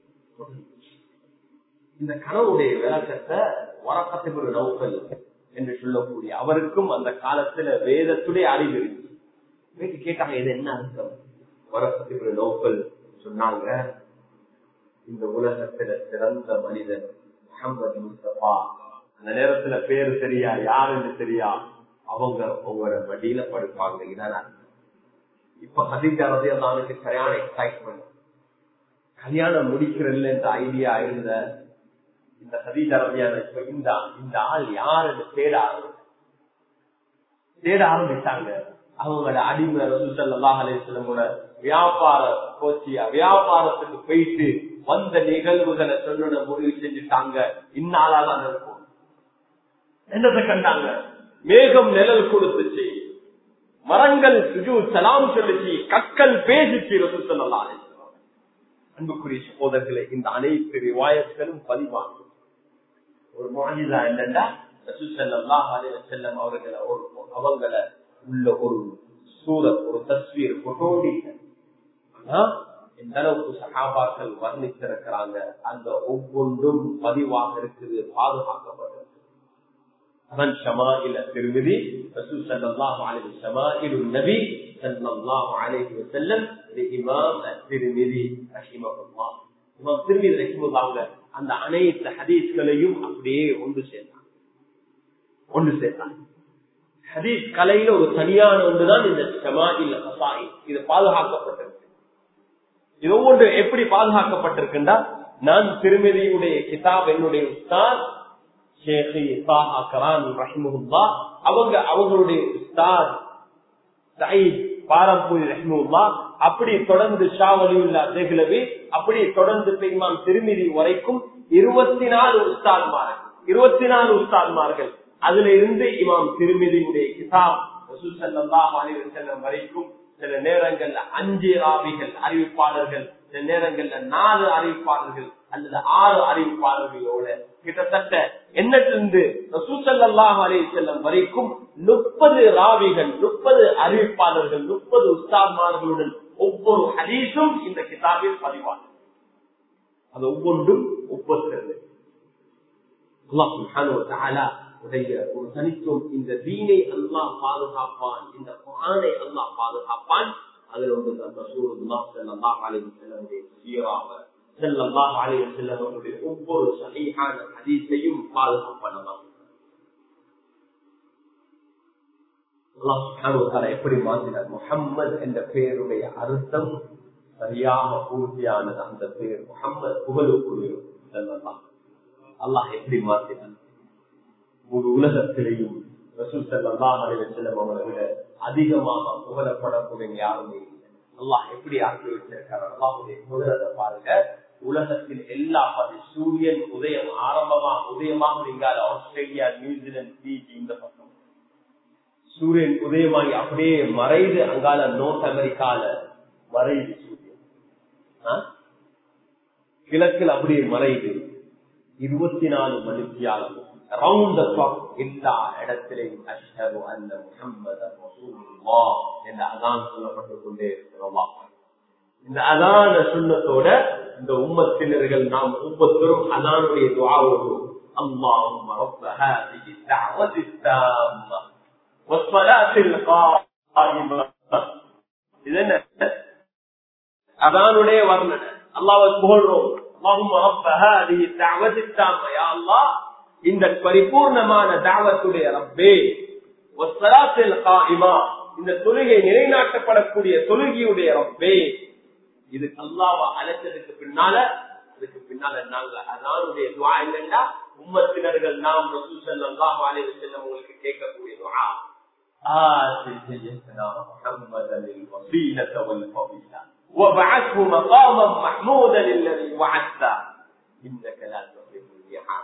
இந்த கனவுடைய விளக்கத்தை வரப்பத்தை ஒரு நௌக்கல் என்று சொல்லக்கூடிய அவருக்கும் அந்த காலத்துல வேதத்துடைய அறிவு இருக்கு வீட்டு கேட்டாங்க இது என்ன அர்த்தம் வரப்பத்தை ஒரு நௌக்கல் சொன்னாங்க இந்த உலகத்துல சிறந்த மனிதன் முகமது முஸ்தபா அந்த நேரத்துல பேரு தெரியா யாருன்னு தெரியா அவங்க உங்களோட மடியில படுப்பாங்க இதான் இப்ப ஹதிஜா ரதியல்லானுக்கு சரியான எக்ஸைட்மெண்ட் கல்யாணம் முடிக்கிறதுல இந்த ஐடியா இருந்த இந்த ஹதீஜா ரதியான இப்ப இந்த இந்த ஆள் யாருன்னு தேட ஆரம்பிச்சு தேட ஆரம்பிச்சாங்க அவங்களோட அடிமை ரசூசல்லாஹ் அலிஸ்லமோட வியாபார கோச்சியா வியாபாரத்துக்கு போயிட்டு வந்த நிகழ்வுகளை சொல்லணும் முடிவு செஞ்சுட்டாங்க இந்நாளாதான் இருக்கும் என்னத்தை கண்டாங்க மேகம் நிழல் கொடுத்துச்சு மரங்கள் சுஜு சலாம் சொல்லுச்சு கற்கள் பேசிச்சு ரசூசல்லா அன்புக்குரிய சகோதரர்களே இந்த அனைத்து ரிவாயத்களும் பதிவாகும் ஒரு மாநிலா என்னன்னா செல்லம் அவர்களை ஒரு அவங்கள உள்ள ஒரு சூரத் ஒரு தஸ்வீர் போட்டோடி எந்த அளவுக்கு சகாபாக்கள் வர்ணித்திருக்கிறாங்க அந்த ஒவ்வொன்றும் பதிவாக இருக்குது பாதுகாக்கப்பட்டிருக்கு அவன் ஷமாயில திருமிதி ரசூல் ஸல்லல்லாஹு அலைஹி ஷமாயிலு நபி ஸல்லல்லாஹு அலைஹி வஸல்லம் இமாம் அத்-திர்மிதி ரஹிமஹுல்லாஹ் இமாம் திர்மிதி ரஹிமஹுல்லாஹ் அந்த அனைத்து ஹதீஸ்களையும் அப்படியே ஒன்று சேர்த்தாங்க ஒன்று சேர்த்தாங்க ஹதீஸ் கலையில ஒரு தனியான ஒன்றுதான் இந்த ஷமாயில் கசாயி இது பாதுகாக்கப்பட்டிருக்கு இது ஒவ்வொன்று எப்படி பாதுகாக்கப்பட்டிருக்குன்னா நான் திருமதியுடைய கிதாப் என்னுடைய உஸ்தாத் அவங்க அவங்களுடைய உஸ்தாத் சயீத் பாரம்பூரி ரஹ்முல்லா அப்படி தொடர்ந்து ஷா வலியுல்லா தேகலவி அப்படி தொடர்ந்து பெய்மான் திருமிதி வரைக்கும் இருபத்தி நாலு உஸ்தாத்மார்கள் இருபத்தி நாலு உஸ்தாத்மார்கள் அதுல இருந்து இமாம் திருமிதியுடைய கிதாப் செல்லம் வரைக்கும் சில நேரங்கள்ல அஞ்சு ராவிகள் அறிவிப்பாளர்கள் சில நேரங்கள்ல நாலு அறிவிப்பாளர்கள் அல்லது ஆறு அறிவிப்பாளர்களோட கிட்டத்தட்ட என்னத்திலிருந்து ரசூசல்லாஹ் அலி செல்லம் வரைக்கும் முப்பது ராவிகள் முப்பது அறிவிப்பாளர்கள் முப்பது உஸ்தாத்மார்களுடன் ஒவ்வொரு ஹதீஸும் இந்த கிதாபில் பதிவான அது ஒவ்வொன்றும் ஒவ்வொருத்தது உடைய ஒரு தனித்துவம் இந்த தீனை அல்லாஹ் பாதுகாப்பான் இந்த குரானை அல்லாஹ் பாதுகாப்பான் அதுல வந்து செல்லவர்களுடைய ஒவ்வொரு சரியான ஹதீஸையும் பாதுகாப்பனதான் எப்படி மாற்றினார் முகம்மது என்ற பெயருடைய அர்த்தம் சரியாக பூர்த்தியானது அந்த பெயர் முகம்மது புகழுக்குரிய அல்லாஹ் எப்படி மாற்றினார் ஒரு உலகத்திலேயும் ரசூல் செல்லாம் செல்லம் அவங்களை விட அதிகமாக புகழப்படக்கூடிய யாருமே இல்லை அல்லாஹ் எப்படி ஆக்கி வச்சிருக்காரு அல்லாஹுடைய புகழத்தை பாருங்க உலகத்தில் எல்லா சூரியன் உதயம் ஆரம்பமா உதயமாக நீங்கால ஆஸ்திரேலியா நியூசிலாந்து பிஜி இந்த பக்கம் சூரியன் உதயமாகி அப்படியே மறைந்து அங்கால நோர்த் அமெரிக்கால மறைது சூரியன் கிழக்கில் அப்படியே மறைது இருபத்தி நாலு மணித்தியாலும் ரவுண்ட் த கிளாக் எல்லா இடத்திலையும் அஷ்ஹது அன்ன முஹம்மது ரசூலுல்லாஹ் என்ற அதான் சொல்லப்பட்டுக் கொண்டே இருக்கிறோம் இந்த அதான சுண்ணத்தோட இந்த உம்மத்தினர்கள் நாம் ஒவ்வொருத்தரும் அதானுடைய துவாவோடு اللهم رب هذه الدعوة التامة والصلاة القائمة إذن அதானுடைய வர்ணனை அல்லாவை புகழ்றோம் اللهم رب هذه الدعوة التامة يا الله இந்த பரிபூர்ணமான தாவத்துடைய ரப்பே இந்த தொழுகை நிலைநாட்டப்படக்கூடிய தொழுகையுடைய ரப்பே இது அல்லாவ அழைச்சதுக்கு பின்னால அதுக்கு பின்னால நாங்க அதானுடைய துவா என்னன்னா உம்மத்தினர்கள் நாம் ரசூசல்லாஹு அலைஹி வஸல்லம் உங்களுக்கு கேட்கக்கூடிய துவா آتي سيدنا محمدا الوسيلة والفضيلة وابعثه مقاما محمودا الذي وعدته إنك لا تخلف الميعاد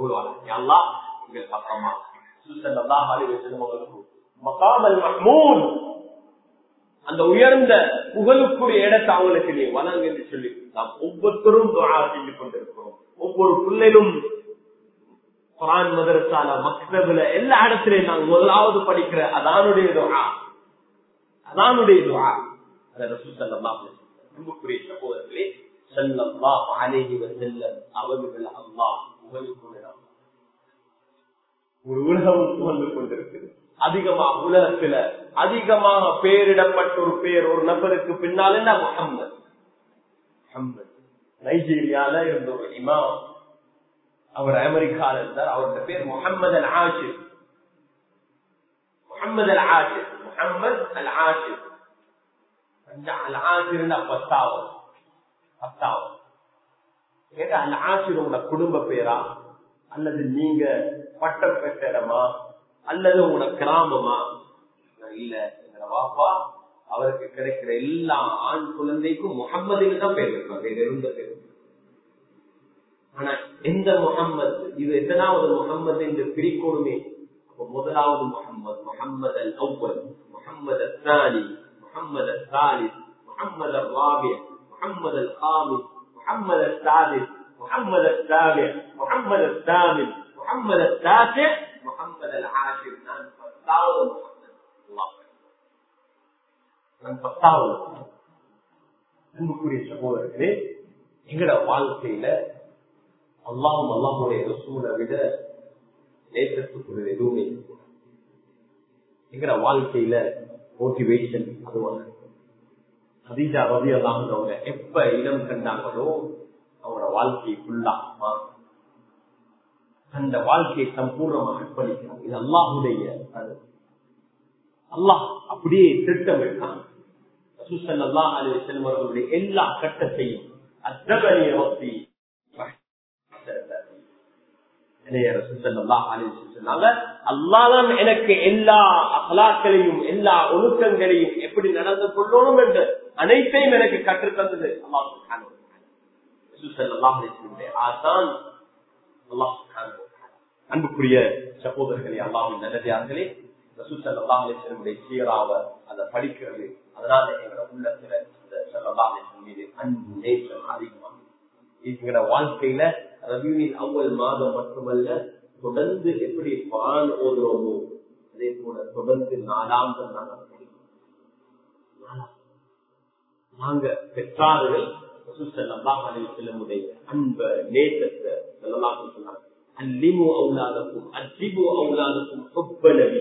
மகாமல் மஹ்மூத் அந்த உயர்ந்த புகழுக்குரிய இடத்தை அவங்களுக்கு நீ வணங்க என்று சொல்லி நாம் ஒவ்வொருத்தரும் துவா செஞ்சு கொண்டிருக்கிறோம் ஒவ்வொரு பிள்ளைகளும் குரான் மதரசால மக்தபுல எல்லா இடத்திலையும் நாங்கள் முதலாவது படிக்கிற அதானுடைய துவா அதானுடைய துவா அதை ரசூசல்லாம் அன்புக்குரிய சகோதரர்களே செல்லல்லாஹ் அலைஹி வஸல்லம் அவர்கள் அல்லாஹ் புகழுக்குள்ளார் ஒரு உலகம் புகழ்ந்து கொண்டிருக்கிறது அதிகமாக உலகத்துல அதிகமாக பெயரிடப்பட்ட ஒரு பேர் ஒரு நபருக்கு பின்னால் என்ன முகம்மது முகம்மது நைஜீரியால இருந்த ஒரு இமாம் அவர் அமெரிக்கால இருந்தார் அவருடைய பேர் முகம்மது அல் ஆஷிர் முகம்மது அல் ஆஷிர் முகம்மது அல் ஆஷிர் அல் ஆஷிர்னா பத்தாவது பத்தாவது கேட்டா அல் ஆஷிர் உங்களோட குடும்ப பேரா அல்லது நீங்க பட்டம் பெற்ற இடமா அல்லது உங்களோட கிராமமா இல்ல எங்க வாப்பா அவருக்கு கிடைக்கிற எல்லா ஆண் குழந்தைக்கும் முகம்மதுன்னு தான் பேர் இருப்பாங்க இருந்த பேர் ஆனா எந்த முகம்மது இது எத்தனாவது முகம்மது என்று பிரிக்கணுமே முதலாவது முகம்மது முகம்மது அல் அவ்வல் முகம்மது அல் சாலி முகம்மது அல் சாலிஸ் முகம்மது அல் ராபிய முகம்மது அல் காமிஸ் محمد السادس محمد السابع محمد الثامن محمد التاسع محمد العاشر நான் பத்தாவது முகம்மது அல்லாஹ் நான் பத்தாவது அன்புக்குரிய சகோதரர்களே எங்கட வாழ்க்கையில அல்லாஹும் அல்லாஹுடைய ரசூலை விட நேசத்துக்குரிய எதுவுமே இல்லை. எங்கட வாழ்க்கையில மோட்டிவேஷன் அதுவாக ஹதீஜா ரவி அல்லாமவங்க எப்ப இடம் கண்டாங்களோ அவங்களோட வாழ்க்கையை ஃபுல்லா மாறும். அந்த வாழ்க்கையை சம்பூர்ணமாக அர்ப்பணிக்கிறாங்க இது அல்லாஹுடைய கருத்து. அல்லாஹ் அப்படியே திட்டமிட்டான் ரசூலுல்லாஹி அலைஹி வஸல்லம் அவர்களுடைய எல்லா கட்டத்தையும் அத்தபனி ரப்பி அல்லாதான் எனக்கு எல்லா அகலாக்களையும் எல்லா ஒழுக்கங்களையும் எப்படி நடந்து கொள்ளணும் என்று அனைத்தையும் எனக்கு கற்றுத் தந்தது அல்லாஹ் சுப்ஹானஹு வ தஆலா. ரசூல் ஸல்லல்லாஹு அலைஹி வஸல்லம் ஆசான் அல்லாஹ் சுப்ஹானஹு வ தஆலா. அன்புக்குரிய சகோதரர்களே அல்லாஹின் நல்லதார்களே ரசூல் ஸல்லல்லாஹு அலைஹி வஸல்லம் சீராவ அதை படிக்கிறது அதனால எங்களோட உள்ளத்துல இந்த ஸல்லல்லாஹு அலைஹி வஸல்லம் மீது அன்பு நேசம் அதிகமாக எங்களோட வாழ்க்கையில ரபியின் அவ்வளவு மாதம் மட்டுமல்ல தொடர்ந்து எப்படி பான் ஓதுறோமோ அதே போல தொடர்ந்து நாலாந்தம் நாங்கள் படிக்கிறோம். நாலாம். நாங்க பெற்றார்கள் செல்லமுடைய அன்ப நேசத்தை செல்லலாம் சொன்னாங்க அல்லிமு அவுலாதக்கும் அஜிபு அவுலாதக்கும் சொப்ப நபி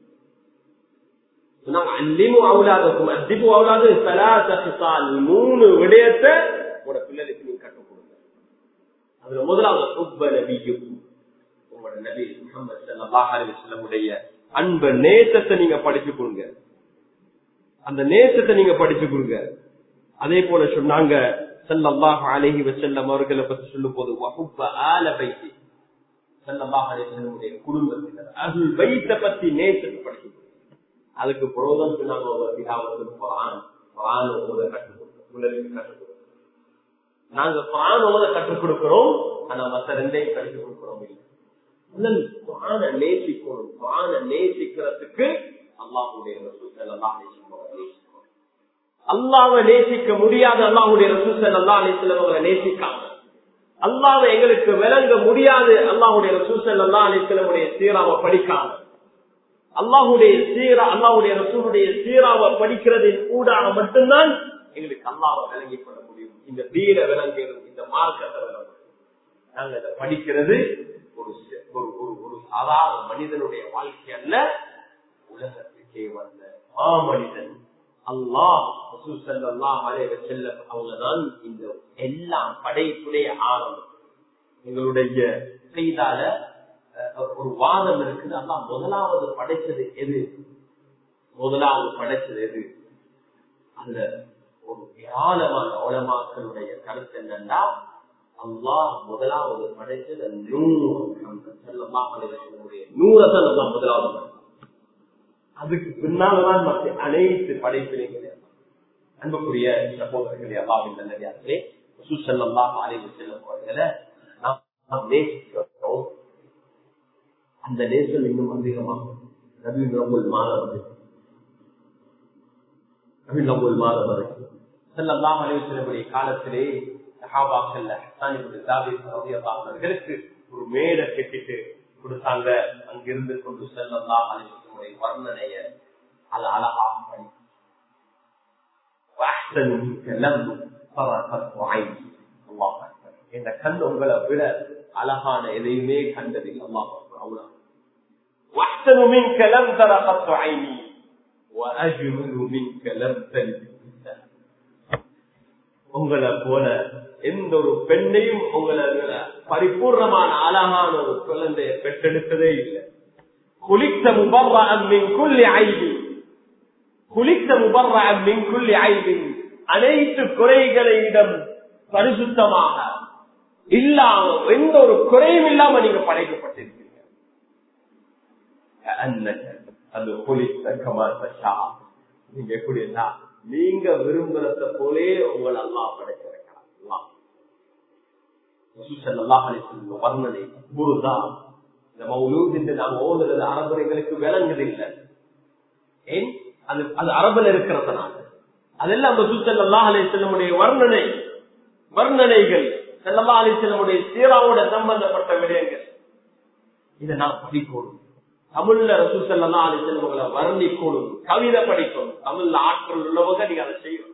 சொன்னாங்க அல்லிமு அவுலாதக்கும் அஜிபு அவுலாது சலாசல் மூணு விடயத்தை உங்களோட பிள்ளைகளுக்கு நீங்க கற்றுக் கொடுங்க அதுல முதலாவது சொப்ப நபியும் உங்களோட நபி முகமது ஸல்லல்லாஹு அலைஹி வஸல்லமுடைய அன்ப நேசத்தை நீங்க படிச்சு கொடுங்க அந்த நேசத்தை நீங்க படிச்சு கொடுங்க அதே போல சொன்னாங்க ஸல்லல்லாஹு அலைஹி வஸல்லம் அவர்களை பத்தி சொல்லும் போது வஹுப்ப ஆல பைத்தி ஸல்லல்லாஹு அலைஹி வஸல்லமுடைய குடும்பத்தினர் அஹ்ல் பைத்த பத்தி நேசத்தை படிச்சு கொடுங்க அதுக்கு புரோதம் சொன்னாங்க ஒரு விதாவத்து குர்ஆன் குர்ஆன் ஓத கற்றுக் கொடுங்க பிள்ளைகளுக்கு கற்றுக் கொடுங்க நாங்க குர்ஆன் ஓத கற்றுக் கொடுக்கிறோம் ஆனா மத்த ரெண்டையும் கற்றுக் கொடுக்கிறோம் இல்லை முதல் குரான நேசிக்கணும் குரான நேசிக்கிறதுக்கு அல்லாஹுடைய ரசூல் ஸல்லல்லாஹு அலைஹி வஸல்லம் அவர்களை நேசிக்கணும். அல்லாஹ்வை நேசிக்க முடியாத அல்லாஹுடைய ரசூல் ஸல்லல்லாஹு அலைஹி வஸல்லம் அவர்களை நேசிக்காம அல்லாஹ்வை எங்களுக்கு விளங்க முடியாது அல்லாஹுடைய ரசூல் ஸல்லல்லாஹு அலைஹி வஸல்லமுடைய சீராவை படிக்காம அல்லாஹுடைய சீரா அல்லாஹுடைய ரசூலுடைய சீராவை படிக்கிறதின் ஊடாக மட்டும்தான் எங்களுக்கு அல்லாஹ்வை விளங்கிக் கொள்ள முடியும் இந்த தீர விளங்குகிறது இந்த மார்க்கத்தை விளங்க நாங்க இதை படிக்கிறது ஒரு சி- ஒரு ஒரு ஒரு சாதாரண மனிதனுடைய வாழ்க்கை அல்ல உலகத்துக்கே வந்த மாமனிதன் அல்லாஹ் ரசூல் ஸல்லல்லாஹு அலைஹி வஸல்லம் அவங்கதான் இந்த எல்லா படைப்புடைய ஆரம்பம் எங்களுடைய செய்தால அஹ், ஒரு வாதம் இருக்குது அல்லாஹ் முதலாவது படைச்சது எது முதலாவது படைச்சது எது அந்த ஒரு ஏராளமான உலமாக்களுடைய கருத்து என்னன்னா அல்லாஹ் முதலாவது படைச்சது நூறு நூறை தான் அல்லாஹ் முதலாவது படைச்சான். அதுக்கு பின்னால்தான் மற்ற அனைத்து படைப்பிலையும் கிடையாது அன்புக்குரிய சகோதரர்களே அல்லாவின் நல்லதார்களே சுசல்லாஹ் அலைவு செல்லும் அவர்களை நாம் நாம் நேசிக்கிறோம் அந்த நேசம் இன்னும் அதிகமாகும் நபி நபுல் மாதம் நபி நபுல் மாதம் வரைக்கும் செல்லல்லாம் அலைவு செல்லக்கூடிய காலத்திலே சஹாபாக்கள்ல ஹஸ்ஸான் இப்னு சாபித் ரலியல்லாஹு அன்ஹு அவர்களுக்கு ஒரு மேடை கட்டிட்டு கொடுத்தாங்க அங்கிருந்து கொண்டு செல்லல்லாம் அலைவு செல்லக்கூடிய வர்ணனைய அது அழகாக பண்ணி وأحسن منك لم طرفت عيني الله أكبر இந்த கண் உங்களை விட அழகான எதையுமே கண்டதில்லை அல்லாஹ் அக்பர் அவ்வளவு واحسن منك لم طرفت عيني واجمل منك لم تلد النساء உங்களை போல எந்த ஒரு பெண்ணையும் உங்களை விட பரிபூர்ணமான அழகான ஒரு குழந்தைய பெற்றெடுத்ததே இல்லை குளித்த முபர்ரா மின் குல்லி ஐபி குளித்த முபர்ரா மின் குல்லி ஐபி அனைத்து குறைகளிடம் பரிசுத்தமாக இல்லாம எந்த ஒரு குறையும் இல்லாம நீங்க படைக்கப்பட்டிருக்கீங்க அன்னக அது குளித்த கமாசா நீங்க எப்படி இருந்தா நீங்க விரும்புறத போலே உங்களை அல்லா படைக்க வைக்கலாம் அல்லாஹ். ரசூல் ஸல்லல்லாஹு அலைஹி வஸல்லம் வர்ணனை குருதா இந்த மௌலூத் என்று நாம் ஓதுறது அரபுரைகளுக்கு விளங்குது இல்லை ஏன் அது அது அரபுல இருக்கிறதுனால அதெல்லாம் ரசூல் ஸல்லல்லாஹு அலைஹி வஸல்லமுடைய வர்ணனை வர்ணனைகள் செல்லல்லா அலிசல்லமுடைய சீராவோட சம்பந்தப்பட்ட விடயங்கள் இதை நான் படிக்கணும் தமிழ்ல ரசூ செல்லல்லா அலிசல்லவங்களை வர்ணிக்கணும் கவிதை படிக்கணும் தமிழ்ல ஆட்கள் உள்ளவங்க நீங்க அதை செய்யணும்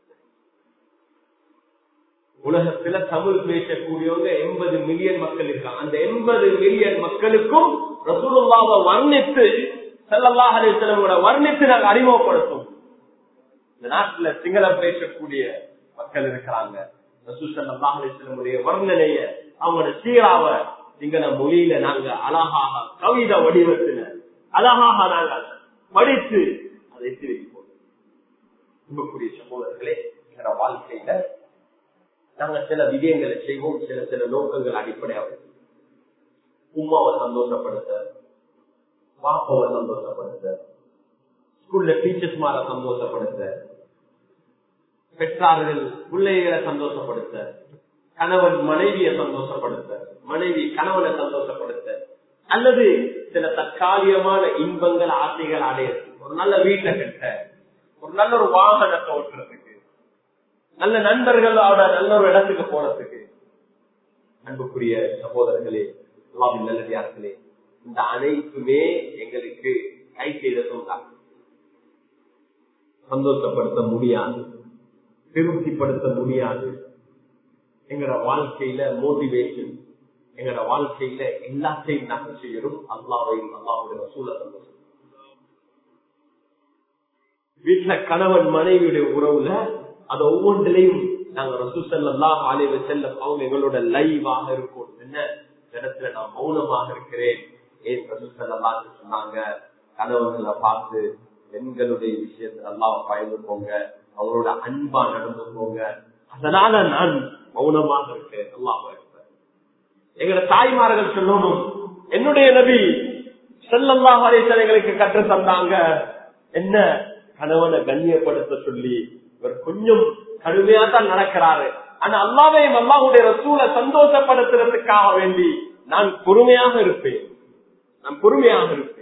உலகத்துல தமிழ் பேசக்கூடியவங்க எண்பது மில்லியன் மக்கள் இருக்காங்க அந்த எண்பது மில்லியன் மக்களுக்கும் ரசூலுல்லாவை வர்ணித்து செல்லல்லாஹ் அலிசல்லமோட வர்ணித்து நாங்க அறிமுகப்படுத்தும் இந்த நாட்டுல சிங்களம் பேசக்கூடிய மக்கள் இருக்கிறாங்க ரசூசல்லாஹுடைய வர்ணனைய அவங்களோட சீராவ சிங்கள மொழியில நாங்க அழகாக கவிதை வடிவத்துல அழகாக நாங்க படித்து அதை தெரிவிப்போம் அன்புக்குரிய சகோதரர்களே எங்களோட வாழ்க்கையில நாங்க சில விஜயங்களை செய்வோம் சில சில நோக்கங்கள் அடிப்படையாக உமாவை சந்தோஷப்படுத்த பாப்பாவை சந்தோஷப்படுத்த ஸ்கூல்ல டீச்சர்ஸ் மார சந்தோஷப்படுத்த பெற்றார்கள் பிள்ளைகளை சந்தோஷப்படுத்த கணவன் மனைவியை சந்தோஷப்படுத்த மனைவி கணவனை சந்தோஷப்படுத்த அல்லது சில தற்காலிகமான இன்பங்கள் ஆசைகள் அடைய ஒரு நல்ல வீட்டை கட்ட ஒரு நல்ல ஒரு வாகனத்தை ஓட்டுறதுக்கு நல்ல நண்பர்களோட நல்ல ஒரு இடத்துக்கு போறதுக்கு அன்புக்குரிய சகோதரர்களே அல்லாவின் நல்லதார்களே இந்த அனைத்துமே எங்களுக்கு கை செய்த சொன்னாங்க சந்தோஷப்படுத்த முடியாது திருப்திப்படுத்த முடியாது எங்களோட வாழ்க்கையில மோட்டிவேஷன் எங்களோட வாழ்க்கையில எல்லாத்தையும் நாங்கள் செய்யணும் அல்லாவையும் அல்லாவுடைய சூழ சந்தோஷம் வீட்டுல கணவன் மனைவியுடைய உறவுல அது ஒவ்வொன்றிலையும் நாங்க ரசூசல்லாம் ஆலைவ செல்ல அவங்க எங்களோட லைவாக இருக்கும் என்ன இடத்துல நான் மௌனமாக இருக்கிறேன் ஏன் ரசூசல்லா சொன்னாங்க கணவன்களை பார்த்து பெண்களுடைய விஷயத்துல எல்லாம் பயந்து போங்க அவங்களோட அன்பா நடந்து போங்க அதனால நான் மௌனமாக இருக்கேன் எல்லாம் எங்களோட தாய்மார்கள் சொல்லணும் என்னுடைய நபி செல்லல்லாஹ் எங்களுக்கு கற்று தந்தாங்க என்ன கணவனை கண்ணியப்படுத்த சொல்லி இவர் கொஞ்சம் கடுமையா தான் நடக்கிறாரு ஆனா அல்லாவையும் அல்லாவுடைய ரசூலை சந்தோஷப்படுத்துறதுக்காக வேண்டி நான் பொறுமையாக இருப்பேன் நான் பொறுமையாக இருப்பேன்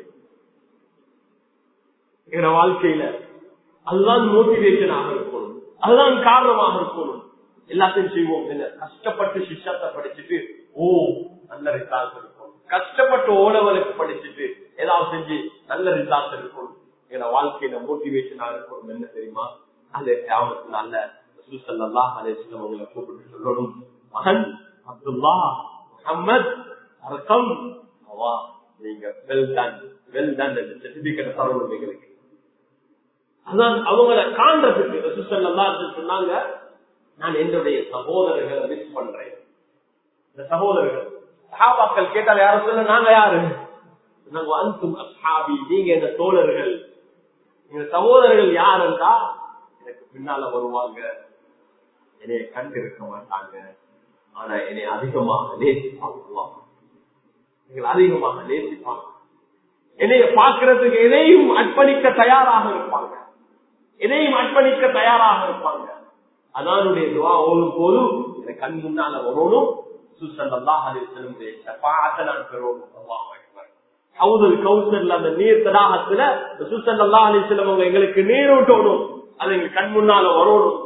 எங்க வாழ்க்கையில அதுதான் மோட்டிவேஷனாக இருக்கணும் அதுதான் காரணமாக இருக்கணும் எல்லாத்தையும் செய்வோம் என்ன கஷ்டப்பட்டு சிஷ்டத்தை படிச்சுட்டு ஓ நல்ல ரிசால்ட் இருக்கும் கஷ்டப்பட்டு ஓடவருக்கு படிச்சுட்டு ஏதாவது செஞ்சு நல்ல ரிசால்ட் இருக்கும் எங்க வாழ்க்கையில மோட்டிவேஷனாக இருக்கணும் என்ன தெரியுமா அந்த கிராமத்து நல்ல சுசல்லா அலேஸ்லம் அவங்களை கூப்பிட்டு சொல்லணும் மகன் அப்துல்லா முகமது அரசம் அவா நீங்க வெல் டன் வெல் டன் என்ற சர்டிபிகேட் தரணும் எங்களுக்கு அதான் அவங்கள காண்றதுக்கு ரசூசல்லா சொன்னாங்க நான் என்னுடைய சகோதரர்களை மிஸ் பண்றேன் இந்த சகோதரர்கள் சஹாபாக்கள் கேட்டால் யாரும் சொல்ல நாங்க யாரு நாங்க அன்சும் அஸ்ஹாபி நீங்க இந்த தோழர்கள் எங்க சகோதரர்கள் யாருன்றா எனக்கு பின்னால வருவாங்க என்னைய கண்டு இருக்க மாட்டாங்க ஆனா என்னை அதிகமாக நேசிப்பாங்க எங்களை அதிகமாக நேசிப்பாங்க என்னைய பார்க்கறதுக்கு எதையும் அர்ப்பணிக்க தயாராக இருப்பாங்க எதையும் அர்ப்பணிக்க தயாராக இருப்பாங்க அதானுடைய துவா ஓடும் போதும் எனக்கு கண் முன்னால வரணும் சுசல்லாஹ் அலிசலமுடைய ஷஃபாஅத்தை நான் பெறணும் அல்லாஹ் அக்பர் ஹவுதுல் கௌசர்ல அந்த நீர் தடாகத்துல சுசல்லா அலிசலம் அவங்க எங்களுக்கு நீர் ஊட்டணும் அது எங்க கண் முன்னால வரணும்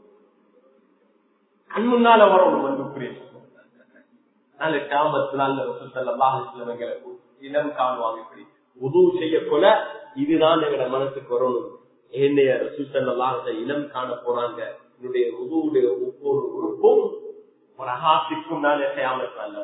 கண் முன்னால வரணும் அன்புக்குரிய நாலு கிராமத்துல அந்த சுசல்லா அலிசலம் எங்களுக்கு இனம் காணுவாங்க இப்படி உதவு செய்ய போல இதுதான் எங்களோட மனசுக்கு வரணும் என்னைய ரசூசல்லாத இனம் காண போறாங்க என்னுடைய உதவுடைய ஒவ்வொரு உறுப்பும் பிரகாசிக்கும் நாளே செய்யாமல்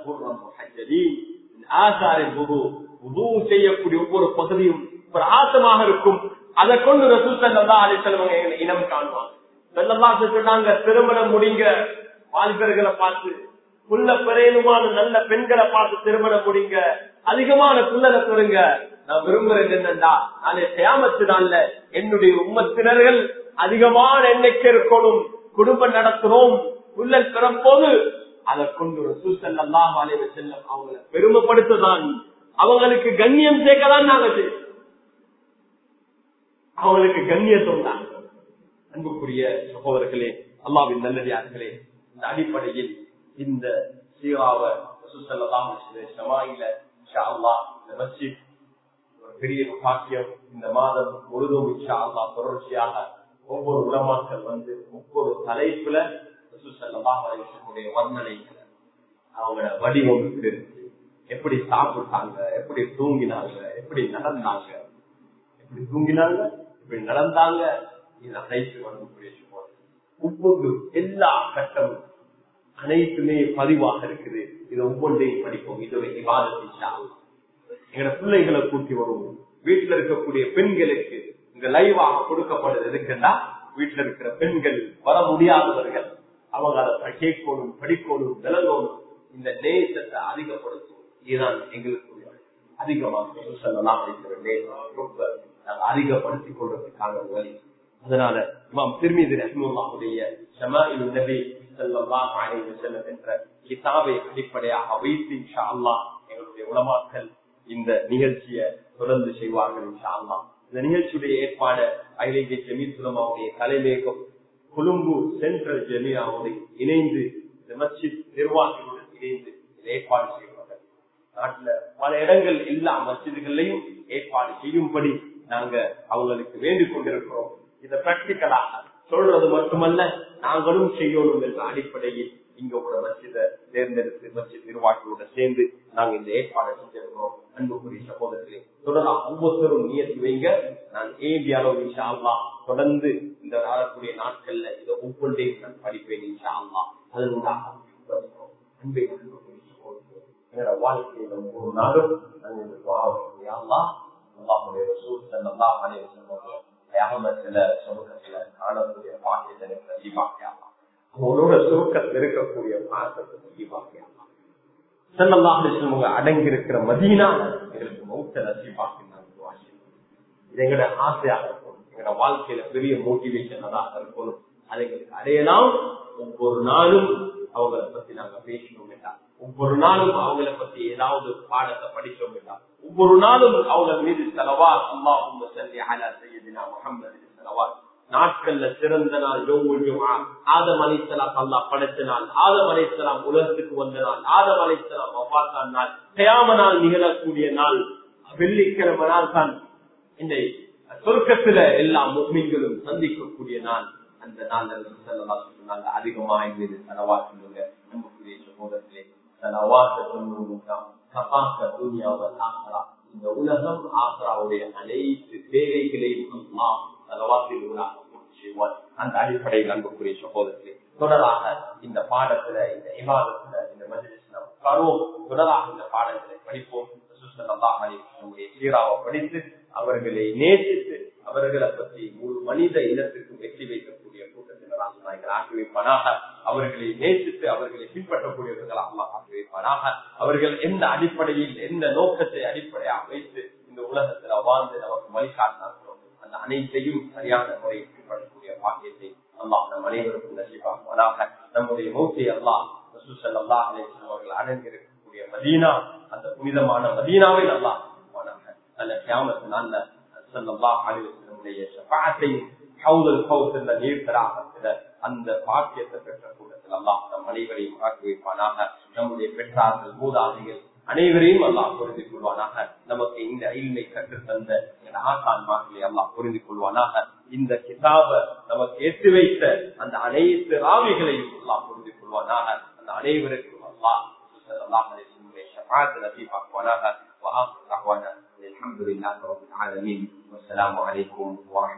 ஆசாரின் உது உதவு செய்யக்கூடிய ஒவ்வொரு பகுதியும் பிரகாசமாக இருக்கும் அதை கொண்டு ரசூசல்லா அலிசல்வங்க இனம் காணுவாங்க செல்லல்லா சொன்னாங்க திருமணம் முடிங்க வாலிபர்களை பார்த்து புள்ள பிறையனுமான நல்ல பெண்களை பார்த்து திருமணம் முடிங்க அதிகமான புள்ளலை பெறுங்க நான் விரும்புறது என்னண்டா நாளை செய்யாமத்து நாள்ல என்னுடைய உம்மத்தினர்கள் அதிகமான எண்ணிக்கை இருக்கணும் குடும்பம் நடத்துறோம் புள்ளல் பிறப்போது அதை கொண்டு ஒரு சூசல்லாம் வாழைவ செல்லம் அவங்களை பெருமைப்படுத்ததான் அவங்களுக்கு கண்ணியம் சேர்க்கதான் நாங்க செய்வோம் அவங்களுக்கு கண்ணியத்தும் தான் அன்புக்குரிய சகோதரர்களே அல்லாவின் நல்லடியார்களே இந்த அடிப்படையில் இந்த சீராவ சுசல்லாம் ஷமாயில இந்த மஸ்ஜித் ஒரு பெரிய பாக்கியம் இந்த மாதம் முழுதும் இன்ஷா அல்லா தொடர்ச்சியாக ஒவ்வொரு உலமாக்கள் வந்து ஒவ்வொரு தலைப்புல ரசூலுடைய வர்ணனைகளை அவங்களோட வடிவம் எப்படி இருக்கு எப்படி சாப்பிட்டாங்க எப்படி தூங்கினாங்க எப்படி நடந்தாங்க எப்படி தூங்கினாங்க எப்படி நடந்தாங்க இது அனைத்து வரக்கூடிய ஒவ்வொரு எல்லா கட்டமும் அனைத்துமே பதிவாக இருக்குது இது ஒவ்வொன்றையும் படிப்போம் இது ஒரு விவாதத்தை எங்களோட பிள்ளைகளை கூட்டி வருவோம் வீட்டுல இருக்கக்கூடிய பெண்களுக்கு இங்க லைவாக கொடுக்கப்படுது எதுக்குன்னா வீட்டுல இருக்கிற பெண்கள் வர முடியாதவர்கள் அவங்க அதை கேட்கணும் படிக்கணும் விளங்கணும் இந்த நேசத்தை அதிகப்படுத்தும் இதுதான் எங்களுக்கு அதிகமாக சொல்லலாம் ரொம்ப அதிகப்படுத்திக் கொள்றதுக்கான வழி அதனால இமாம் திருமீது ரஹ்முல்லாவுடைய ஷமாயில் நபி ஸல்லல்லாஹு அலைஹி வஸல்லம் என்ற கிதாபை அடிப்படையாக வைத்து இன்ஷா அல்லாஹ் எங்களுடைய உலமாக்கள் இந்த நிகழ்ச்சியை தொடர்ந்து செய்வார்கள் இன்ஷா அல்லாஹ் இந்த நிகழ்ச்சியுடைய ஏற்பாடு அகில இந்திய ஜமீத் உலமாவுடைய தலைமையகம் கொழும்பு சென்ட்ரல் ஜெமியாவோடு இணைந்து இந்த மஸ்ஜித் நிர்வாகிகளுடன் இணைந்து ஏற்பாடு செய்வார்கள் நாட்டுல பல இடங்கள் எல்லா மசிதிகளையும் ஏற்பாடு செய்யும்படி நாங்க அவங்களுக்கு வேண்டிக் கொண்டிருக்கிறோம் இதை பிராக்டிக்கலாக சொல்றது மட்டுமல்ல நாங்களும் செய்யணும் என்ற அடிப்படையில் இங்க ஒரு மசித தேர்ந்தெடுத்து மசித் நிர்வாகிகளோட சேர்ந்து நாங்க இந்த ஏற்பாடு செஞ்சிருக்கிறோம் அன்புக்குரிய சகோதரர்களே தொடரலாம் ஒவ்வொருத்தரும் நியத்தி வைங்க நான் ஏபி அளவு இன்ஷா அல்லா தொடர்ந்து இந்த வரக்கூடிய நாட்கள்ல இதை ஒவ்வொன்றையும் நான் படிப்பேன் இன்ஷா அல்லா அதனுடைய அன்பை என்னோட வாழ்க்கையில ஒவ்வொரு நாளும் நான் இந்த துவாவை அல்லாஹ் அல்லாஹுடைய ரசூல் ஸல்லல்லாஹு அலைஹி வஸல்லம் கியாமத்துல சொர்க்கத்துல காணக்கூடிய பாக்கியத்தை எனக்கு நசீபாக்கியாமா அவனோட சுருக்கத்தில் இருக்கக்கூடிய பாசத்தை நசீபாக்கியாமா ஸல்லல்லாஹு அலைஹி வஸல்லம் அடங்கி இருக்கிற மதீனா எங்களுக்கு மௌத்த நசீபாக்கினாங்க இது எங்களோட ஆசையாக இருக்கும் எங்களோட வாழ்க்கையில பெரிய மோட்டிவேஷன் அதாக இருக்கணும் அதை எங்களுக்கு அடையலாம் ஒவ்வொரு நாளும் அவங்களை பத்தி நாங்க பேசணும் வேண்டாம் ஒவ்வொரு நாளும் அவங்கள பத்தி ஏதாவது பாடத்தை படிச்சோம் வேண்டாம் ஒவ்வொரு நாளும் அவங்க மீது செலவா அல்லாஹும் சல்லி அலா சையதினா முஹம்மது செலவா நாட்கள்ல சிறந்த நாள் ஆதம் அலிசலாம் அல்லா படைத்த நாள் ஆதம் அலிசலாம் உலகத்துக்கு வந்த நாள் ஆதம் அலிசலாம் வபாத்தான் நாள் கயாம நாள் நிகழக்கூடிய நாள் வெள்ளிக்கிழமை நாள் தான் இந்த சொர்க்கத்துல எல்லா முஸ்லிம்களும் சந்திக்கக்கூடிய நாள் அந்த நாள் சொன்னாங்க அதிகமா மீது செலவா சொல்லுங்க நம்முடைய சகோதரர்களே செலவாக்க சொல்லுங்க இந்த உலகம் ஆசராவுடைய அனைத்து தேவைகளையும் அம்மா செலவாத்தில் செய்வார் அந்த அடிப்படையில் அன்புக்குரிய சகோதரர்களே தொடராக இந்த பாடத்துல இந்த விவாதத்துல இந்த மஜிலிஸ்ல உட்காருவோம் தொடராக இந்த பாடங்களை படிப்போம் சீராவை படித்து அவர்களை நேசித்து அவர்களை பற்றி முழு மனித இனத்துக்கு வெற்றி வைக்கக்கூடிய கூட்டத்தினராக ஆக்கி வைப்பானாக அவர்களை நேசித்து அவர்களை பின்பற்றக்கூடியவர்களாக ஆக்கி வைப்பானாக அவர்கள் எந்த அடிப்படையில் எந்த நோக்கத்தை அடிப்படையாக வைத்து இந்த உலகத்தில் வாழ்ந்து நமக்கு வழிகாட்டினார்களோ அந்த அனைத்தையும் சரியான முறையில் பின்பற்றக்கூடிய பாக்கியத்தை அல்லாஹ் நம் அனைவருக்கும் நசிப்பாக நம்முடைய மூர்த்தி அல்லாஹ் அல்லா அவர்கள் அடங்கியிருக்கக்கூடிய மதீனா அந்த புனிதமான மதீனாவில் அல்லாஹ் அந்த கியாமத்து நல்ல அந்த பாக்கியத்தை பெற்ற கூட்டத்தில் அல்லாஹ் நம் அனைவரையும் ஆக்கி வைப்பானாக நம்முடைய பெற்றார்கள் மூதாதிகள் அனைவரையும் அல்லாஹ் புரிந்து கொள்வானாக நமக்கு இந்த அயில்மை கற்றுத்தந்த ஆசான்மார்களை அல்லாஹ் புரிந்து கொள்வானாக இந்த கிதாப நமக்கு ஏற்று வைத்த அந்த அனைத்து ராவிகளையும் அல்லாஹ் புரிந்து கொள்வானாக அந்த அனைவருக்கும் அல்லாஹ் நசீபாக்குவானாக وآخر دعوانا الحمد لله رب العالمين والسلام عليكم ورحمة